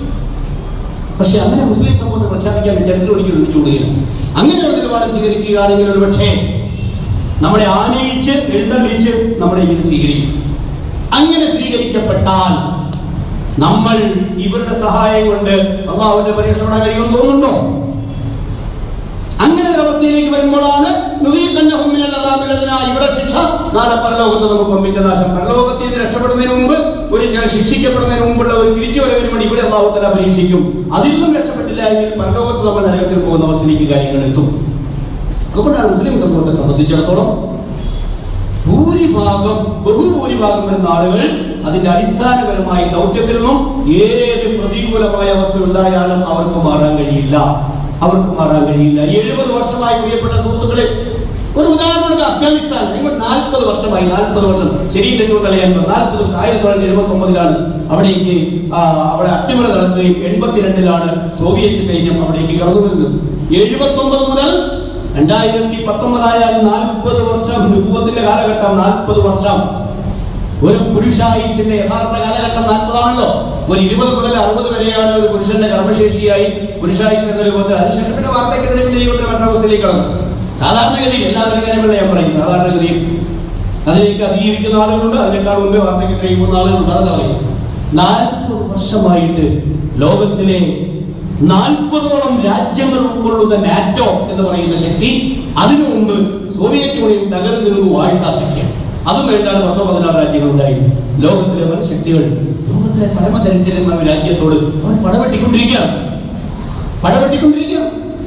Speaker 1: പക്ഷെ അങ്ങനെ മുസ്ലിം സമൂഹത്തെ പ്രഖ്യാപിക്കാൻ ചരിത്രം ഒരിക്കലും വിളിച്ചുകൂടുകയില്ല അങ്ങനെ ഒരു നിലപാട് സ്വീകരിക്കുകയാണെങ്കിൽ ഒരു പക്ഷേ നമ്മളെ ആനയിച്ച് എഴുന്നള്ളിച്ച് നമ്മളെ ഇങ്ങനെ സ്വീകരിക്കും അങ്ങനെ സ്വീകരിക്കപ്പെട്ടാൽ നമ്മൾ ഇവരുടെ സഹായം കൊണ്ട് അള്ളാഹുവിന്റെ പരീക്ഷ വിടാൻ കഴിയുമെന്ന് തോന്നുന്നുണ്ടോ അങ്ങനെ ഒരു അവസ്ഥയിലേക്ക് വരുമ്പോഴാണ് നുദീഖന്നഹും മിനൽ അദാബിൽ അതിനാ ഇവിടെ ശിക്ഷ നാളെ പരലോകത്ത് നമുക്ക് വമ്പിച്ച നാശം പരലോകത്തിൽ നിന്ന് രക്ഷപ്പെടുന്നതിന് മുമ്പ് ഒരു ചില ശിക്ഷിക്കപ്പെടുന്നതിന് മുമ്പുള്ള ഒരു തിരിച്ചു വരവിന് വേണ്ടി ഇവിടെ അള്ളാഹു തല പരീക്ഷിക്കും അതിൽ നിന്നും രക്ഷപ്പെട്ടില്ല എങ്കിൽ പരലോകത്ത് നമ്മൾ നരകത്തിൽ പോകുന്ന അവസ്ഥയിലേക്ക് കാര്യങ്ങൾ എത്തും അതുകൊണ്ടാണ് മുസ്ലിം സമൂഹത്തെ സംബന്ധിച്ചിടത്തോളം ഭൂരിഭാഗം ബഹുഭൂരിഭാഗം വരുന്ന ആളുകൾ അതിന്റെ അടിസ്ഥാനപരമായ ദൗത്യത്തിൽ നിന്നും ഏത് പ്രതികൂലമായ അവസ്ഥ ഉണ്ടായാലും അവർക്ക് മാറാൻ കഴിയില്ല അവർക്ക് മാറാൻ കഴിയില്ല എഴുപത് വർഷമായി പ്രിയപ്പെട്ട സുഹൃത്തുക്കളെ ഒരു ഉദാഹരണം എടുക്കുക അഫ്ഗാനിസ്ഥാൻ നിങ്ങൾ നാൽപ്പത് വർഷമായി നാൽപ്പത് വർഷം ശരിയും തെറ്റുകൊണ്ടല്ല ഞാൻ നാൽപ്പത് വർഷം ആയിരത്തി തൊള്ളായിരത്തി എഴുപത്തി ഒമ്പതിലാണ് അവിടേക്ക് ആ, അവിടെ അട്ടിമറി നടക്കുകയും എൺപത്തിരണ്ടിലാണ് സോവിയറ്റ് സൈന്യം അവിടേക്ക് കടന്നു വരുന്നത് എഴുപത്തി ഒമ്പത് മുതൽ രണ്ടായിരത്തി പത്തൊമ്പതായാൽ നാൽപ്പത് വർഷം രൂപത്തിന്റെ കാലഘട്ടം നാൽപ്പത് വർഷം ഒരു പുരുഷായുസിന്റെ യഥാർത്ഥ കാലഘട്ടം നാൽപ്പതാണല്ലോ ഒരു ഇരുപത് മുതൽ അറുപത് വരെയാണ് ഒരു പുരുഷന്റെ കർമ്മശേഷിയായി പുരുഷായുസ് എന്ന രൂപത്തിൽ അതിനുശേഷം പിന്നെ വാർദ്ധക്യത്തിന് പിന്നെ ജീവിതത്തിൽ മരണാവസ്ഥയിലേക്ക് കടന്നു സാധാരണഗതിയിൽ എല്ലാവരും കാര്യമല്ല ഞാൻ പറയും സാധാരണഗതിയിൽ അതിലേക്ക് അതിജീവിക്കുന്ന ആളുകളുണ്ട് അതിനേക്കാൾ മുമ്പേ വാർദ്ധക്യത്തിലേക്ക് പോകുന്ന ആളുകളുണ്ട് അതല്ല പറയും നാൽപ്പത് വർഷമായിട്ട് ലോകത്തിലെ നാൽപ്പതോളം രാജ്യങ്ങൾ ഉൾക്കൊള്ളുന്ന നാറ്റോ എന്ന് പറയുന്ന ശക്തി അതിനു മുമ്പ് സോവിയറ്റ് യൂണിയൻ തകർന്നിരുന്നു വാഴ്സാ സഖ്യം അതും വേണ്ടാണ് പത്തോ പതിനാറ് രാജ്യങ്ങൾ ഉണ്ടായി ലോകത്തിലെ വൻ ശക്തികൾ ലോകത്തിലെ പരമദരിദ്രന്മാർ രാജ്യത്തോട് അവർ പടവെട്ടിക്കൊണ്ടിരിക്കുകയാണ് പടവെട്ടിക്കൊണ്ടിരിക്കുകയാണ്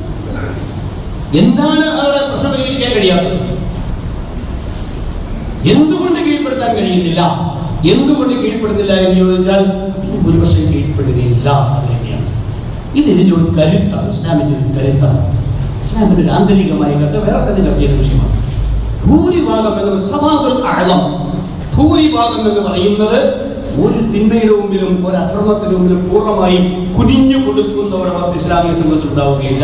Speaker 1: എന്താണ് അവരുടെ പ്രശ്നം പരിഹരിക്കാൻ കഴിയാത്തത് എന്തുകൊണ്ട് കീഴ്പ്പെടുത്താൻ കഴിയുന്നില്ല എന്തുകൊണ്ട് കീഴ്പ്പെടുന്നില്ല എന്ന് ചോദിച്ചാൽ അതിന് ഭൂരിപക്ഷം കീഴ്പ്പെടുകയില്ല അത് തന്നെയാണ് ഇത് ഇതിന്റെ ഒരു കരുത്താണ് ഇസ്ലാമിന്റെ ഒരു കരുത്താണ് ഇസ്ലാമിന്റെ ഒരു ആന്തരികമായ കഥ വേറെ തന്നെ ചർച്ച ചെയ്യുന്ന വിഷയമാണ് ഭൂരിഭാഗം എന്നത് സമാതുൽ അഴലം ഭൂരിഭാഗം എന്ന് പറയുന്നത് ഒരു തിന്മയുടെ മുമ്പിലും ഒരു അക്രമത്തിന് മുമ്പിലും പൂർണ്ണമായും കുനിഞ്ഞു കൊടുക്കുന്ന ഒരവസ്ഥ ഇസ്ലാമിക സമൂഹത്തിൽ ഉണ്ടാവുകയില്ല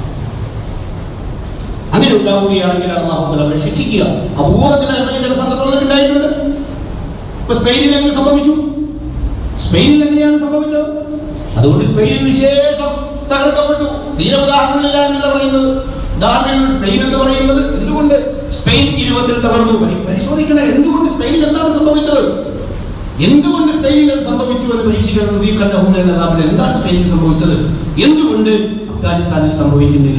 Speaker 1: അങ്ങനെ ഉണ്ടാവുകയാണെങ്കിൽ അള്ളാഹുത്തല അവരെ ശിക്ഷിക്കുക അപൂർവത്തിൽ അങ്ങനെ ചില സന്ദർഭങ്ങളൊക്കെ ഉണ്ടായിട്ടുണ്ട് ഇപ്പൊ സ്പെയിനിൽ എങ്ങനെ സംഭവിച്ചു സ്പെയിനിൽ എങ്ങനെയാണ് സംഭവിച്ചത് അതുകൊണ്ട് സ്പെയിനിൽ വിശേഷം തകർക്കപ്പെട്ടു തീരെ ഉദാഹരണമില്ല എന്നല്ല പറയുന്നത് ഉദാഹരണം സ്പെയിൻ എന്ന് പറയുന്നത് എന്തുകൊണ്ട് സ്പെയിൻ ഇരുപത്തിൽ തകർന്നു പരി- പരിശോധിക്കണം എന്തുകൊണ്ട് സ്പെയിനിൽ എന്താണ് സംഭവിച്ചത് എന്തുകൊണ്ട് സ്പെയിനിൽ അത് സംഭവിച്ചു എന്ന് പരീക്ഷിക്കണം ഈ കണ്ട നേതാവിന് എന്താണ് സ്പെയിനിൽ സംഭവിച്ചത് എന്തുകൊണ്ട് അഫ്ഗാനിസ്ഥാനിൽ സംഭവിക്കുന്നില്ല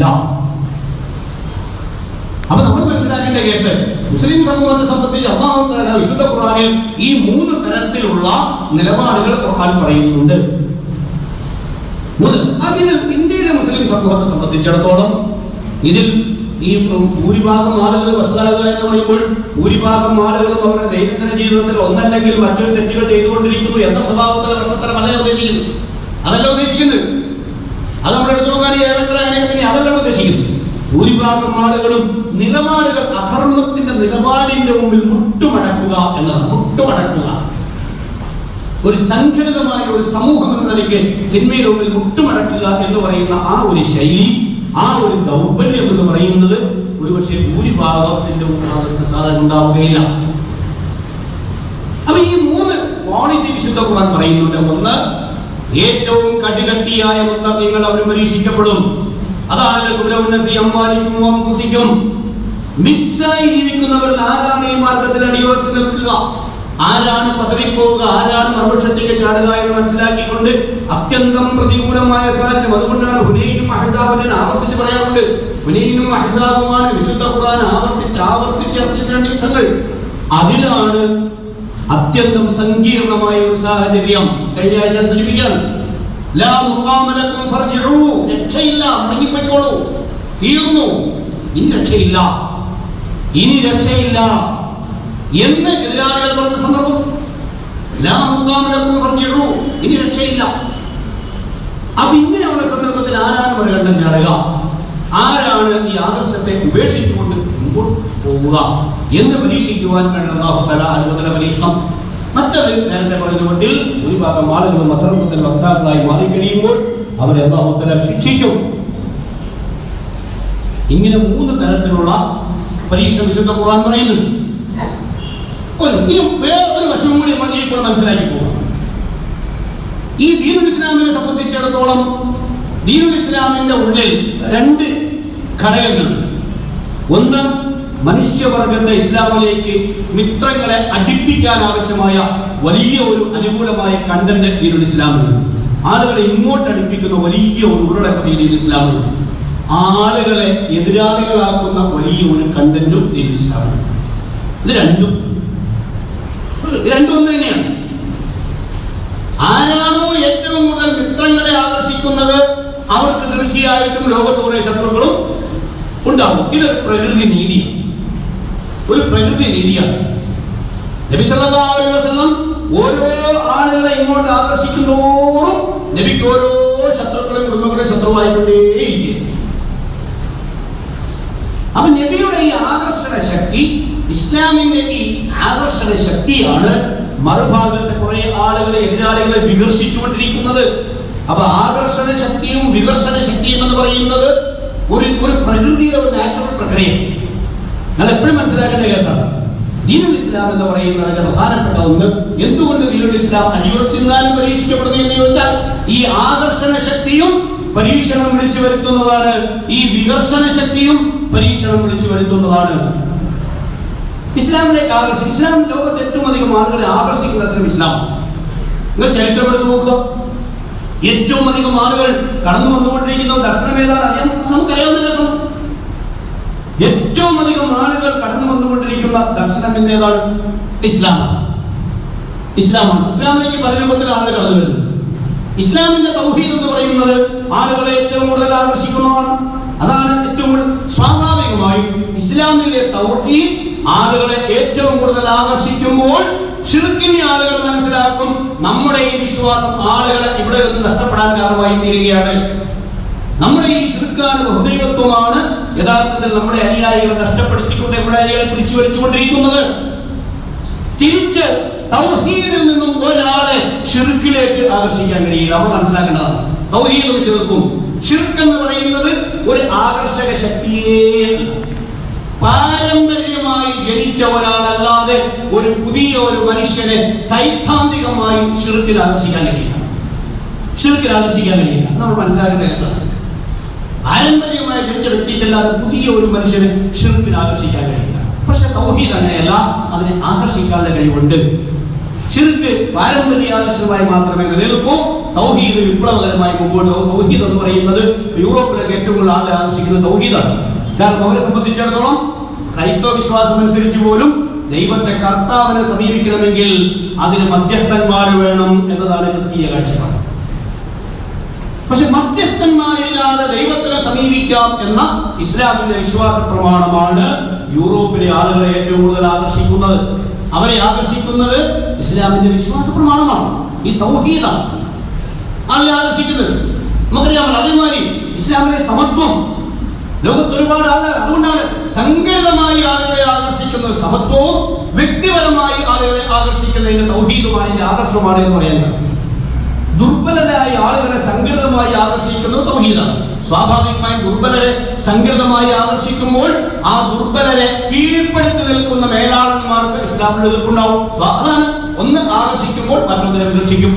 Speaker 1: അപ്പൊ നമ്മൾ മനസ്സിലാക്കേണ്ട കേസ് മുസ്ലിം സമൂഹത്തെ സംബന്ധിച്ച് അള്ളാഹു തആല വിശുദ്ധ ഖുർആനിൽ ഈ മൂന്ന് തരത്തിലുള്ള നിലപാടുകൾ ഖുർആൻ പറയുന്നുണ്ട് മൂന്ന് അതിൽ ഇന്ത്യയിലെ മുസ്ലിം സമൂഹത്തെ സംബന്ധിച്ചിടത്തോളം ഇതിൽ ഈ ഭൂരിഭാഗം ആളുകൾ വഷളാകുക എന്ന് പറയുമ്പോൾ ഭൂരിഭാഗം ആളുകളും അവരുടെ ദൈനംദിന ജീവിതത്തിൽ ഒന്നല്ലെങ്കിൽ മറ്റൊരു തെറ്റുകൾ ചെയ്തുകൊണ്ടിരിക്കുന്നു എന്ന സ്വഭാവത്തിലെ പ്രശ്നത്തലമല്ല ഉദ്ദേശിക്കുന്നത് അതല്ല ഉദ്ദേശിക്കുന്നത് അത് നമ്മുടെ എടുത്തു നോക്കാൻ ഏറെക്കുറെ അങ്ങനെ തന്നെ അതല്ല ഉദ്ദേശിക്കുന്നത് ഭൂരിഭാഗം ആളുകളും നിലപാടുകൾ അധർമ്മത്തിന്റെ നിലപാടിന്റെ മുമ്പിൽ മുട്ടുമടക്കുക എന്നതാണ് മുട്ടുമടക്കുക ഒരു സംഘടിതമായ ഒരു സമൂഹം എന്ന നിലയ്ക്ക് തിന്മയുടെ മുമ്പിൽ മുട്ടുമടക്കുക എന്ന് പറയുന്ന ആ ഒരു ശൈലി ആ ഒരു ദൗർബല്യം എന്ന് പറയുന്നത് ഒരുപക്ഷെ ഭൂരിഭാഗത്തിന്റെ ഭാഗത്ത് സാധാരണ ഉണ്ടാവുകയില്ല അപ്പൊ ഈ മൂന്ന് പോളിസി വിശുദ്ധ ഖുർആൻ പറയുന്നുണ്ട് ഒന്ന് ഏറ്റവും കടികട്ടിയായ മുത്തങ്ങൾ അവർ പരീക്ഷിക്കപ്പെടും അതാണ് തുലൗന്നഫി അമ്മാലിക്കും അംഫുസിക്കും മിസ്സായി ജീവിക്കുന്നവരിൽ ആരാണ് ഈ മാർഗത്തിൽ അടിയുറച്ചു നിൽക്കുക ആരാണ് പതറിപ്പോവുക ആരാണ് മറുപക്ഷത്തേക്ക് ചാടുക എന്ന് മനസ്സിലാക്കിക്കൊണ്ട് അത്യന്തം പ്രതികൂലമായ സാഹചര്യം അതുകൊണ്ടാണ് ഹുനൈനും അഹസാബിനെ ആവർത്തിച്ച് പറയാറുണ്ട് ഹുനൈനും അഹസാബുമാണ് വിശുദ്ധ ഖുർആൻ ആവർത്തിച്ച് ആവർത്തിച്ച് ചർച്ച ചെയ്ത രണ്ട് യുദ്ധങ്ങൾ അതിലാണ് അത്യന്തം സങ്കീർണമായ ഒരു സാഹചര്യം കഴിഞ്ഞ ആഴ്ച സൂചിപ്പിക്കുകയാണ് ലാ മുഖാമ ലക്കും ഫർജിഉ. രക്ഷയില്ല മടങ്ങിപ്പോയിക്കോളൂ തീർന്നു ഇനി രക്ഷയില്ല ഇനി രക്ഷയില്ല എന്ന് എതിരാളികൾ പറഞ്ഞ സന്ദർഭം ലാ മുഖാമ ലക്കും ഫർജിഉ. ഇനി രക്ഷയില്ല അപ്പൊ ഇങ്ങനെയുള്ള സന്ദർഭത്തിൽ ആരാണ് മറുകണ്ഠം ചാടുക ആരാണ് ഈ ആദർശത്തെ ഉപേക്ഷിച്ചുകൊണ്ട് മുമ്പോട്ട് പോവുക എന്ന് പരീക്ഷിക്കുവാൻ വേണ്ട അല്ലാഹു തആല അനുവദന പരീക്ഷണം മറ്റത് നേരത്തെ പറഞ്ഞ മട്ടിൽ ഭൂരിഭാഗം ആളുകളും അധർമ്മത്തിൽ വക്താക്കളായി മാറിക്കഴിയുമ്പോൾ അവരെ അല്ലാഹു തആല ശിക്ഷിക്കും ഇങ്ങനെ മൂന്ന് തരത്തിലുള്ള പരീക്ഷ വിശുദ്ധ ഖുർആൻ പറയുന്നു ഒരു ഇനി വേറൊരു വശവും കൂടി നമ്മൾ ഇപ്പോൾ മനസ്സിലാക്കി പോകാം ഈ ദീനുൽ ഇസ്ലാമിനെ സംബന്ധിച്ചിടത്തോളം ദീനുൽ ഇസ്ലാമിന്റെ ഉള്ളിൽ രണ്ട് ഘടകങ്ങളുണ്ട് ഒന്ന് മനുഷ്യവർഗത്തെ ഇസ്ലാമിലേക്ക് മിത്രങ്ങളെ അടുപ്പിക്കാൻ ആവശ്യമായ വലിയ ഒരു അനുകൂലമായ കണ്ടന്റ് ദീനുൽ ഇസ്ലാമിലുണ്ട് ആളുകളെ ഇങ്ങോട്ട് അടുപ്പിക്കുന്ന വലിയ ഒരു ഉള്ളടക്കം ഈ ദീനുൽ ഇസ്ലാമിലുണ്ട് ആളുകളെ എതിരാളികളാക്കുന്ന വലിയ ഒരു കണ്ടന്റും ദീനുൽ ഇസ്ലാമിലുണ്ട് ഇത് രണ്ടും ഇത് രണ്ടും ഒന്ന് തന്നെയാണ് ആരാണോ ഏറ്റവും കൂടുതൽ മിത്രങ്ങളെ ആകർഷിക്കുന്നത് അവർക്ക് തീർച്ചയായിട്ടും ലോകത്ത് കുറെ ശത്രുക്കളും ഉണ്ടാവും ഇത് പ്രകൃതി നീതിയാണ് ഒരു പ്രകൃതി നീതിയാണ് നബി സല്ലല്ലാഹു അലൈഹി വസല്ലം ഓരോ ആളുകളെ ഇങ്ങോട്ട് ആകർഷിക്കുന്നതോറും നബിക്ക് ഓരോ ശത്രുക്കളെ കുടുംബങ്ങളെ ശത്രുവായിക്കൊണ്ടേയിരിക്കും അപ്പൊ നബിയുടെ ഈ ആകർഷണ ശക്തി ഇസ്ലാമിന്റെ ഈ ആകർഷണ ശക്തിയാണ് മറുഭാഗത്തെ കുറെ ആളുകളെ എതിരാളികളെ വികർഷിച്ചുകൊണ്ടിരിക്കുന്നത് അപ്പൊ ആകർഷണ ശക്തിയും വികർഷണ ശക്തിയും എന്ന് പറയുന്നത് ഒരു ഒരു പ്രകൃതിയുടെ ഒരു നാച്ചുറൽ പ്രക്രിയ നിങ്ങൾ എപ്പോഴും മനസ്സിലാക്കേണ്ട കേസാണ് ദീനുൽ ഇസ്ലാം എന്ന് പറയുന്നതിന്റെ പ്രധാനപ്പെട്ട ഒന്ന് എന്തുകൊണ്ട് ദീനുൽ ഇസ്ലാം അടിയുറച്ചിരുന്നാലും പരീക്ഷിക്കപ്പെടുന്നു എന്ന് ചോദിച്ചാൽ ഈ ആകർഷണ ശക്തിയും പരീക്ഷണം വിളിച്ചു വരുത്തുന്നതാണ് ഈ വികർഷണ ശക്തിയും പരീക്ഷണം വിളിച്ചു വരുത്തുന്നതാണ് ഇസ്ലാമിലേക്ക് ആകർഷിക്കും ഇസ്ലാം ലോകത്ത് ഏറ്റവും അധികം ആളുകളെ ആകർഷിക്കുന്ന ദർശനം ഇസ്ലാം നിങ്ങൾ ചരിത്രം എടുത്ത് നോക്കുക ഏറ്റവും അധികം ആളുകൾ കടന്നു വന്നുകൊണ്ടിരിക്കുന്ന ദർശനം ഏതാണ് അറിയാം നമുക്കറിയാവുന്ന ദർശനം ഏറ്റവും അധികം ആളുകൾ കടന്നു വന്നുകൊണ്ടിരിക്കുന്ന ദർശനം എന്നേതാണ് ഇസ്ലാമാണ് ഇസ്ലാമാണ് ഇസ്ലാമിലേക്ക് പല രൂപത്തിൽ ആളുകൾ കടന്നു വരുന്നു ഇസ്ലാമിന്റെ തൗഹീദ് എന്ന് പറയുന്നത് ആളുകളെ ഏറ്റവും കൂടുതൽ ആകർഷിക്കുന്നതാണ് അതാണ് ഏറ്റവും കൂടുതൽ സ്വാഭാവികമായും ഇസ്ലാമിലെ തൗഹീദ് ആളുകളെ ഏറ്റവും കൂടുതൽ ആകർഷിക്കുമ്പോൾ ഷിർക്കിന്റെ ആളുകൾ മനസ്സിലാക്കും നമ്മുടെ ഈ വിശ്വാസം ആളുകളെ ഇവിടെ നിന്ന് നഷ്ടപ്പെടാൻ കാരണമായി തീരുകയാണ് നമ്മുടെ ഈ ശിർക്കാന ബഹുദൈവത്വമാണ് യഥാർത്ഥത്തിൽ നമ്മുടെ അനുയായികളെ നഷ്ടപ്പെടുത്തിക്കൊണ്ട് നമ്മുടെ അനുയായികൾ പിടിച്ചു വലിച്ചുകൊണ്ടിരിക്കുന്നത് തിരിച്ച് തൗഹീദിൽ നിന്നും ഒരാളെ ഷിർക്കിലേക്ക് ആകർഷിക്കാൻ കഴിയില്ല നമ്മൾ മനസ്സിലാക്കേണ്ടതാണ് തൗഹീദും ഷിർക്കും ഷിർക്ക് എന്ന് പറയുന്നത് ഒരു ആകർഷക ശക്തിയേ അല്ല. പാരമ്പര്യമായി ജനിച്ച ഒരാളല്ലാതെ ഒരു പുതിയ ഒരു മനുഷ്യനെ സൈദ്ധാന്തികമായി ഷിർക്കിൽ ആകർഷിക്കാൻ കഴിയില്ല ഷിർക്കിൽ ആകർഷിക്കാൻ കഴിയില്ല നമ്മൾ മനസ്സിലാക്കേണ്ട കേസാണ് പാരമ്പര്യമായി ജനിച്ച വ്യക്തിക്കല്ലാതെ പുതിയ ഒരു മനുഷ്യന് ഷിർക്കിൽ ആകർഷിക്കാൻ കഴിയില്ല പക്ഷെ തൗഹീദ് അങ്ങനെയല്ല അതിനെ ആകർഷിക്കാനുള്ള കഴിവുണ്ട് ഷിർക്ക് പാരമ്പര്യ ആദർശമായി മാത്രമേ നിലനിൽക്കൂ തൗഹീദ് വിപ്ലവകരമായി മുമ്പോട്ട് പോകും തൗഹീദ് എന്ന് പറയുന്നത് യൂറോപ്പിലൊക്കെ ഏറ്റവും കൂടുതൽ ആളെ ആകർഷിക്കുന്നത് തൗഹീദാണ് കാരണം അവരെ സംബന്ധിച്ചിടത്തോളം ക്രൈസ്തവ വിശ്വാസം അനുസരിച്ച് പോലും ദൈവത്തെ കർത്താവിനെ സമീപിക്കണമെങ്കിൽ അതിന് മധ്യസ്ഥന്മാർ വേണം എന്നതാണ് ക്രിസ്തീയ കാഴ്ചപ്പാട് പക്ഷെ മധ്യസ്ഥന്മാരില്ലാതെ ദൈവത്തിനെ സമീപിക്കാം എന്ന ഇസ്ലാമിന്റെ വിശ്വാസ പ്രമാണമാണ് യൂറോപ്പിലെ ആളുകളെ ഏറ്റവും കൂടുതൽ ആകർഷിക്കുന്നത് അവരെ ആകർഷിക്കുന്നത് ഇസ്ലാമിന്റെ വിശ്വാസ പ്രമാണമാണ് ഈ തൗഹീദാണ് ആളെ ആകർഷിക്കുന്നത് നമുക്കറിയാമല്ലോ അതേമാതിരി ഇസ്ലാമിലെ സമത്വം ലോകത്ത് ഒരുപാട് ആളുകൾ അതുകൊണ്ടാണ് സംഘടിതമായി ആളുകളെ ആകർഷിക്കുന്നത് സമത്വവും വ്യക്തിപരമായി ആളുകളെ ആകർഷിക്കുന്നതിന്റെ തൗഹീദുമാണ് ഇതിന്റെ ആദർശമാണ് എന്ന് പറയുന്നത് ദുർബലരായ ആളുകളെ സംഘടിതമായി ആകർഷിക്കുന്നത് തൗഹീദാണ് സ്വാഭാവികമായും ദുർബലരെ സംഘടിതമായി ആകർഷിക്കുമ്പോൾ ആ ദുർബലരെ കീഴ്പ്പെടുത്തി നിൽക്കുന്ന മേലാളന്മാർക്ക് ഇസ്ലാമിൽ എതിർപ്പുണ്ടാവും സ്വാ- അതാണ് ഒന്ന് ആകർഷിക്കുമ്പോൾ മറ്റൊന്നിനെ വിമർശിക്കും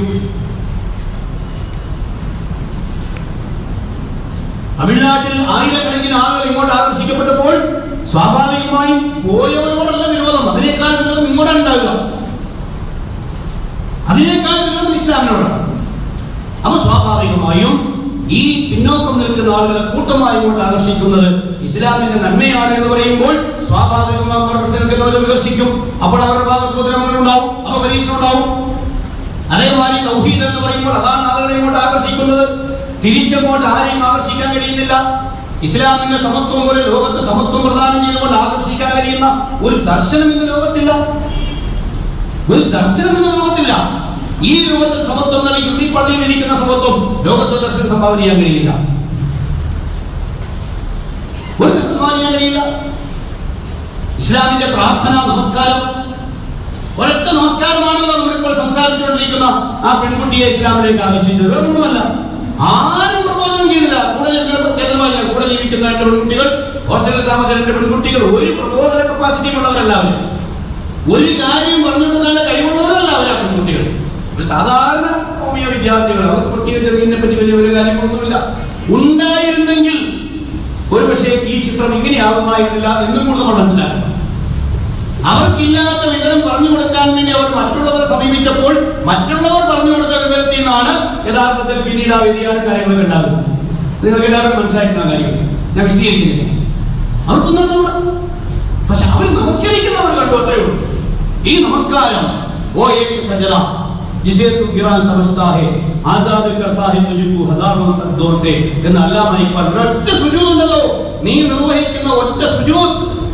Speaker 1: തമിഴ്നാട്ടിൽ ആയിരക്കണക്കിന് ആളുകൾ ഇങ്ങോട്ട് ആകർഷിക്കപ്പെട്ടപ്പോൾ സ്വാഭാവികമായും പോയവരോടുള്ള വിരോധം അതിനേക്കാൾ വിരോധം ഇങ്ങോട്ടാണ് ഉണ്ടാവുക അതിനേക്കാൾ വിരോധം ഇസ്ലാമിനോടാണ് അപ്പൊ സ്വാഭാവികമായും ഈ പിന്നോക്കം നിൽക്കുന്ന ആളുകളെ കൂട്ടമായി ഇങ്ങോട്ട് ആകർഷിക്കുന്നത് ഇസ്ലാമിന്റെ നന്മയാണ് എന്ന് പറയുമ്പോൾ സ്വാഭാവികമായും അവർ പ്രശ്നത്തിനവർ വിമർശിക്കും അപ്പോൾ അവരുടെ ഭാഗത്ത് ഉപദ്രവങ്ങൾ ഉണ്ടാവും അപ്പൊ പരീക്ഷണം ഉണ്ടാവും അതേമാതിരി തൗഹീദ് എന്ന് പറയുമ്പോൾ അതാണ് ആളുകളെ ഇങ്ങോട്ട് ആകർഷിക്കുന്നത് തിരിച്ചങ്ങോട്ട് ആരെയും ആകർഷിക്കാൻ കഴിയുന്നില്ല ഇസ്ലാമിന്റെ സമത്വം പോലെ ലോകത്ത് സമത്വം പ്രദാനം ചെയ്തുകൊണ്ട് ആകർഷിക്കാൻ കഴിയുന്ന ഒരു ദർശനം ഇന്ന് ലോകത്തില്ല ഒരു ദർശനം ഇന്ന് ലോകത്തില്ല ഈ രൂപത്തിൽ സമത്വം നൽകി ഈ പള്ളിയിൽ ഇരിക്കുന്ന സമത്വം ലോകത്തെ ദർശനം സംഭാവന ചെയ്യാൻ കഴിയില്ല ഒരു ദർശനം സംഭാവന ചെയ്യാൻ കഴിയില്ല ഇസ്ലാമിന്റെ പ്രാർത്ഥന നമസ്കാരം ഒരൊറ്റ നമസ്കാരമാണല്ലോ നമ്മളിപ്പോൾ സംസാരിച്ചുകൊണ്ടിരിക്കുന്ന ആ പെൺകുട്ടിയെ ഇസ്ലാമിലേക്ക് ആകർഷിച്ചത് വേറൊന്നുമല്ല ആരും പ്രബോധനം ചെയ്യുന്നില്ല കൂടെ ജീവിക്കുന്ന ചെല്ലന്മാരില്ല കൂടെ ജീവിക്കുന്ന രണ്ട് പെൺകുട്ടികൾ ഹോസ്റ്റലിൽ താമസിച്ച രണ്ട് പെൺകുട്ടികൾ ഒരു പ്രബോധന കപ്പാസിറ്റി ഉള്ളവരല്ല അവര് ഒരു കാര്യം പറഞ്ഞു കൊടുക്കാനുള്ള കഴിവുള്ളവരല്ല അവരാ പെൺകുട്ടികൾ ഒരു സാധാരണ ഹോമിയ വിദ്യാർത്ഥികൾ അവർക്ക് പ്രത്യേകിച്ച് ഇതിനെ പറ്റി വലിയ ഒരു കാര്യങ്ങളൊന്നുമില്ല ഉണ്ടായിരുന്നെങ്കിൽ ഒരു പക്ഷേ ഈ ചിത്രം ഇങ്ങനെയാകുമായിരുന്നില്ല എന്നും കൂടെ നമ്മൾ മനസ്സിലാക്കണം അവർക്കില്ലാത്ത വിവരം പറഞ്ഞു കൊടുക്കാൻ വേണ്ടി അവർ മറ്റുള്ളവരെ സമീപിച്ചപ്പോൾ മറ്റുള്ളവർ പറഞ്ഞു കൊടുത്ത വിവരത്തിൽ നിന്നാണ് യഥാർത്ഥത്തിൽ പിന്നീട് ആ വ്യതിയാന കാര്യങ്ങളൊക്കെ ഉണ്ടാകുന്നത് നിങ്ങൾക്ക് എല്ലാവരും മനസ്സിലായിട്ടുള്ള കാര്യം ഞാൻ വിശദീകരിക്കുന്നില്ല അവർക്കൊന്നും അറിഞ്ഞൂടാ പക്ഷെ അവർ നമസ്കരിക്കുന്നവർ കണ്ടു അത്രേ ഉള്ളൂ ഈ നമസ്കാരം ഓ ഏക് സജദ जिसे तू गिरा समझता है आजाद करता है तुझको हजारों सद्दों से എന്ന് അല്ലാമ ഇക്ബാൽ ഒരൊറ്റ സുജൂദ് ഉണ്ടല്ലോ നീ നിർവഹിക്കുന്ന ഒറ്റ സുജൂദ്